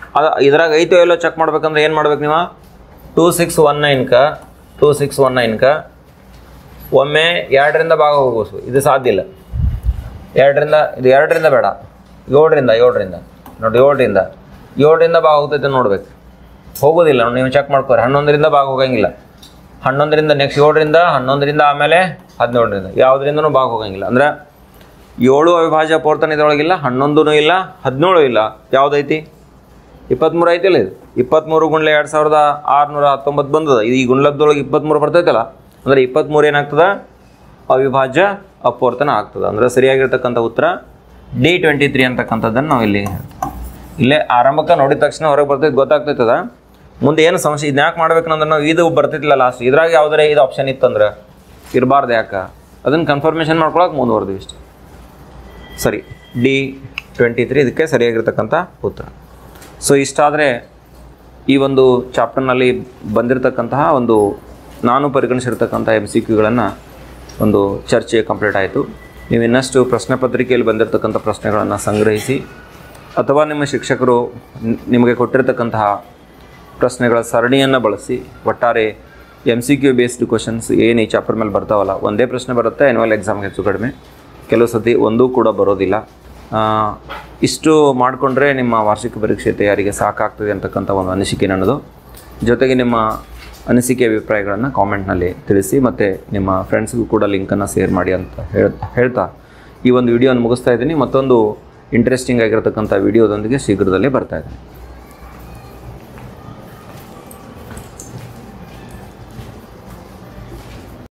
ಅದು ಇದ್ರಾಗ ಐತೋ ಎಲ್ಲೋ ಚೆಕ್ ಮಾಡ್ಬೇಕಂದ್ರೆ ಏನು ಮಾಡ್ಬೇಕು ನೀವು ಟೂ ಸಿಕ್ಸ್ ಒನ್ ನೈನ್ಕ ಟೂ ಸಿಕ್ಸ್ ಒನ್ ನೈನ್ಕ ಒಮ್ಮೆ ಎರಡರಿಂದ ಭಾಗ ಹೋಗೋಸು ಇದು ಸಾಧ್ಯ ಇಲ್ಲ ಎರಡರಿಂದ ಇದು ಎರಡರಿಂದ ಬೇಡ ಏಳರಿಂದ ಏಳರಿಂದ ನೋಡಿ ಏಳರಿಂದ ಏಳರಿಂದ ಭಾಗ ಹೋಗ್ತೈತೆ ನೋಡ್ಬೇಕು ಹೋಗೋದಿಲ್ಲ ನೋಡಿ ನೀವು ಚೆಕ್ ಮಾಡ್ಕೋರಿ ಹನ್ನೊಂದರಿಂದ ಭಾಗ ಹೋಗಂಗಿಲ್ಲ ಹನ್ನೊಂದರಿಂದ ನೆಕ್ಸ್ಟ್ ಏಳರಿಂದ ಹನ್ನೊಂದರಿಂದ ಆಮೇಲೆ ಹದಿನೇಳರಿಂದ ಯಾವುದರಿಂದನೂ ಭಾಗ ಹೋಗಂಗಿಲ್ಲ ಅಂದ್ರೆ ಏಳು ಅವಿಭಾಜ್ಯ ಪೋರ್ತನ ಇದ್ರೊಳಗಿಲ್ಲ ಹನ್ನೊಂದೂ ಇಲ್ಲ ಹದಿನೇಳು ಇಲ್ಲ ಯಾವುದೈತಿ ಇಪ್ಪತ್ತ್ಮೂರು ಐತಿಲ್ಲ ಇದು ಇಪ್ಪತ್ತ್ಮೂರು ಗುಂಡ್ಲೆ ಎರಡು ಸಾವಿರದ ಆರುನೂರ ಹತ್ತೊಂಬತ್ತು ಬಂದದ ಇದು ಈ ಗುಂಡ್ಲದೊಳಗೆ ಇಪ್ಪತ್ತ್ಮೂರು ಬರ್ತೈತಲ್ಲ ಅಂದರೆ ಇಪ್ಪತ್ತ್ಮೂರು ಏನಾಗ್ತದ ಅವಿಭಾಜ್ಯ ಅಪೂರ್ತನ ಆಗ್ತದೆ ಅಂದ್ರೆ ಸರಿಯಾಗಿರ್ತಕ್ಕಂಥ ಉತ್ತರ ಡಿ ಟ್ವೆಂಟಿ ತ್ರೀ ಅಂತಕ್ಕಂಥದ್ದನ್ನು ನಾವು ಇಲ್ಲಿ ಇಲ್ಲೇ ಆರಂಭಕ್ಕೆ ನೋಡಿದ ತಕ್ಷಣ ಹೊರಗೆ ಬರ್ತೈತೆ ಗೊತ್ತಾಗ್ತೈತದ ಮುಂದೆ ಏನು ಸಮಸ್ಯೆ ಇದನ್ನ ಯಾಕೆ ಮಾಡ್ಬೇಕಂದ್ರೆ ನಾವು ಇದು ಬರ್ತಿತ್ತಿಲ್ಲ ಲಾಸ್ಟ್ ಇದ್ರಾಗ ಯಾವ್ದಾರ ಇದು ಆಪ್ಷನ್ ಇತ್ತಂದ್ರೆ ಇರಬಾರ್ದು ಯಾಕೆ ಅದನ್ನು ಕನ್ಫರ್ಮೇಷನ್ ಮಾಡ್ಕೊಳಕ್ಕೆ ಮುಂದುವರೆದ್ವಿ ಇಷ್ಟು ಸರಿ ಡಿ ಟ್ವೆಂಟಿ ತ್ರೀ ಇದಕ್ಕೆ ಸರಿಯಾಗಿರ್ತಕ್ಕಂಥ ಉತ್ತರ ಸೊ ಇಷ್ಟಾದರೆ ಈ ಒಂದು ಚಾಪ್ಟರ್ನಲ್ಲಿ ಬಂದಿರತಕ್ಕಂತಹ ಒಂದು ನಾನು ಪರಿಗಣಿಸಿರ್ತಕ್ಕಂಥ ಎಮ್ ಸಿ ಕ್ಯೂಗಳನ್ನು ಒಂದು ಚರ್ಚೆ ಕಂಪ್ಲೀಟ್ ಆಯಿತು ನೀವು ಇನ್ನಷ್ಟು ಪ್ರಶ್ನೆ ಪತ್ರಿಕೆಯಲ್ಲಿ ಬಂದಿರತಕ್ಕಂಥ ಪ್ರಶ್ನೆಗಳನ್ನು ಸಂಗ್ರಹಿಸಿ ಅಥವಾ ನಿಮ್ಮ ಶಿಕ್ಷಕರು ನ್- ನಿಮಗೆ ಕೊಟ್ಟಿರತಕ್ಕಂತಹ ಪ್ರಶ್ನೆಗಳ ಸರಣಿಯನ್ನು ಬಳಸಿ ಒಟ್ಟಾರೆ M C Q based questions ಏನು ಈ ಚಾಪ್ಟರ್ ಮೇಲೆ ಬರ್ತಾವಲ್ಲ ಒಂದೇ ಪ್ರಶ್ನೆ ಬರುತ್ತೆ ಆ್ಯನ್ಯುವಲ್ ಎಕ್ಸಾಮ್ಗೆ ಹೆಚ್ಚು ಕಡಿಮೆ ಕೆಲವು ಸತಿ ಒಂದೂ ಕೂಡ ಬರೋದಿಲ್ಲ ಆ, ಇಷ್ಟು ಮಾಡಿಕೊಂಡ್ರೆ ನಿಮ್ಮ ವಾರ್ಷಿಕ ಪರೀಕ್ಷೆ ತಯಾರಿಗೆ ಸಾಕಾಗ್ತದೆ ಅಂತಕ್ಕಂಥ ಒಂದು ಅನಿಸಿಕೆ ನನ್ನದು ಜೊತೆಗೆ ನಿಮ್ಮ ಅನಿಸಿಕೆ ಅಭಿಪ್ರಾಯಗಳನ್ನು ಕಾಮೆಂಟ್ನಲ್ಲಿ ತಿಳಿಸಿ ಮತ್ತು ನಿಮ್ಮ ಫ್ರೆಂಡ್ಸ್ಗೂ ಕೂಡ ಲಿಂಕನ್ನು ಶೇರ್ ಮಾಡಿ ಅಂತ ಹೇಳ್ ಹೇಳ್ತಾ ಈ ಒಂದು ವಿಡಿಯೋನ ಮುಗಿಸ್ತಾ ಇದ್ದೀನಿ ಮತ್ತೊಂದು ಇಂಟ್ರೆಸ್ಟಿಂಗ್ ಆಗಿರತಕ್ಕಂಥ ವಿಡಿಯೋದೊಂದಿಗೆ ಶೀಘ್ರದಲ್ಲೇ ಬರ್ತಾ ಇದ್ದೀನಿ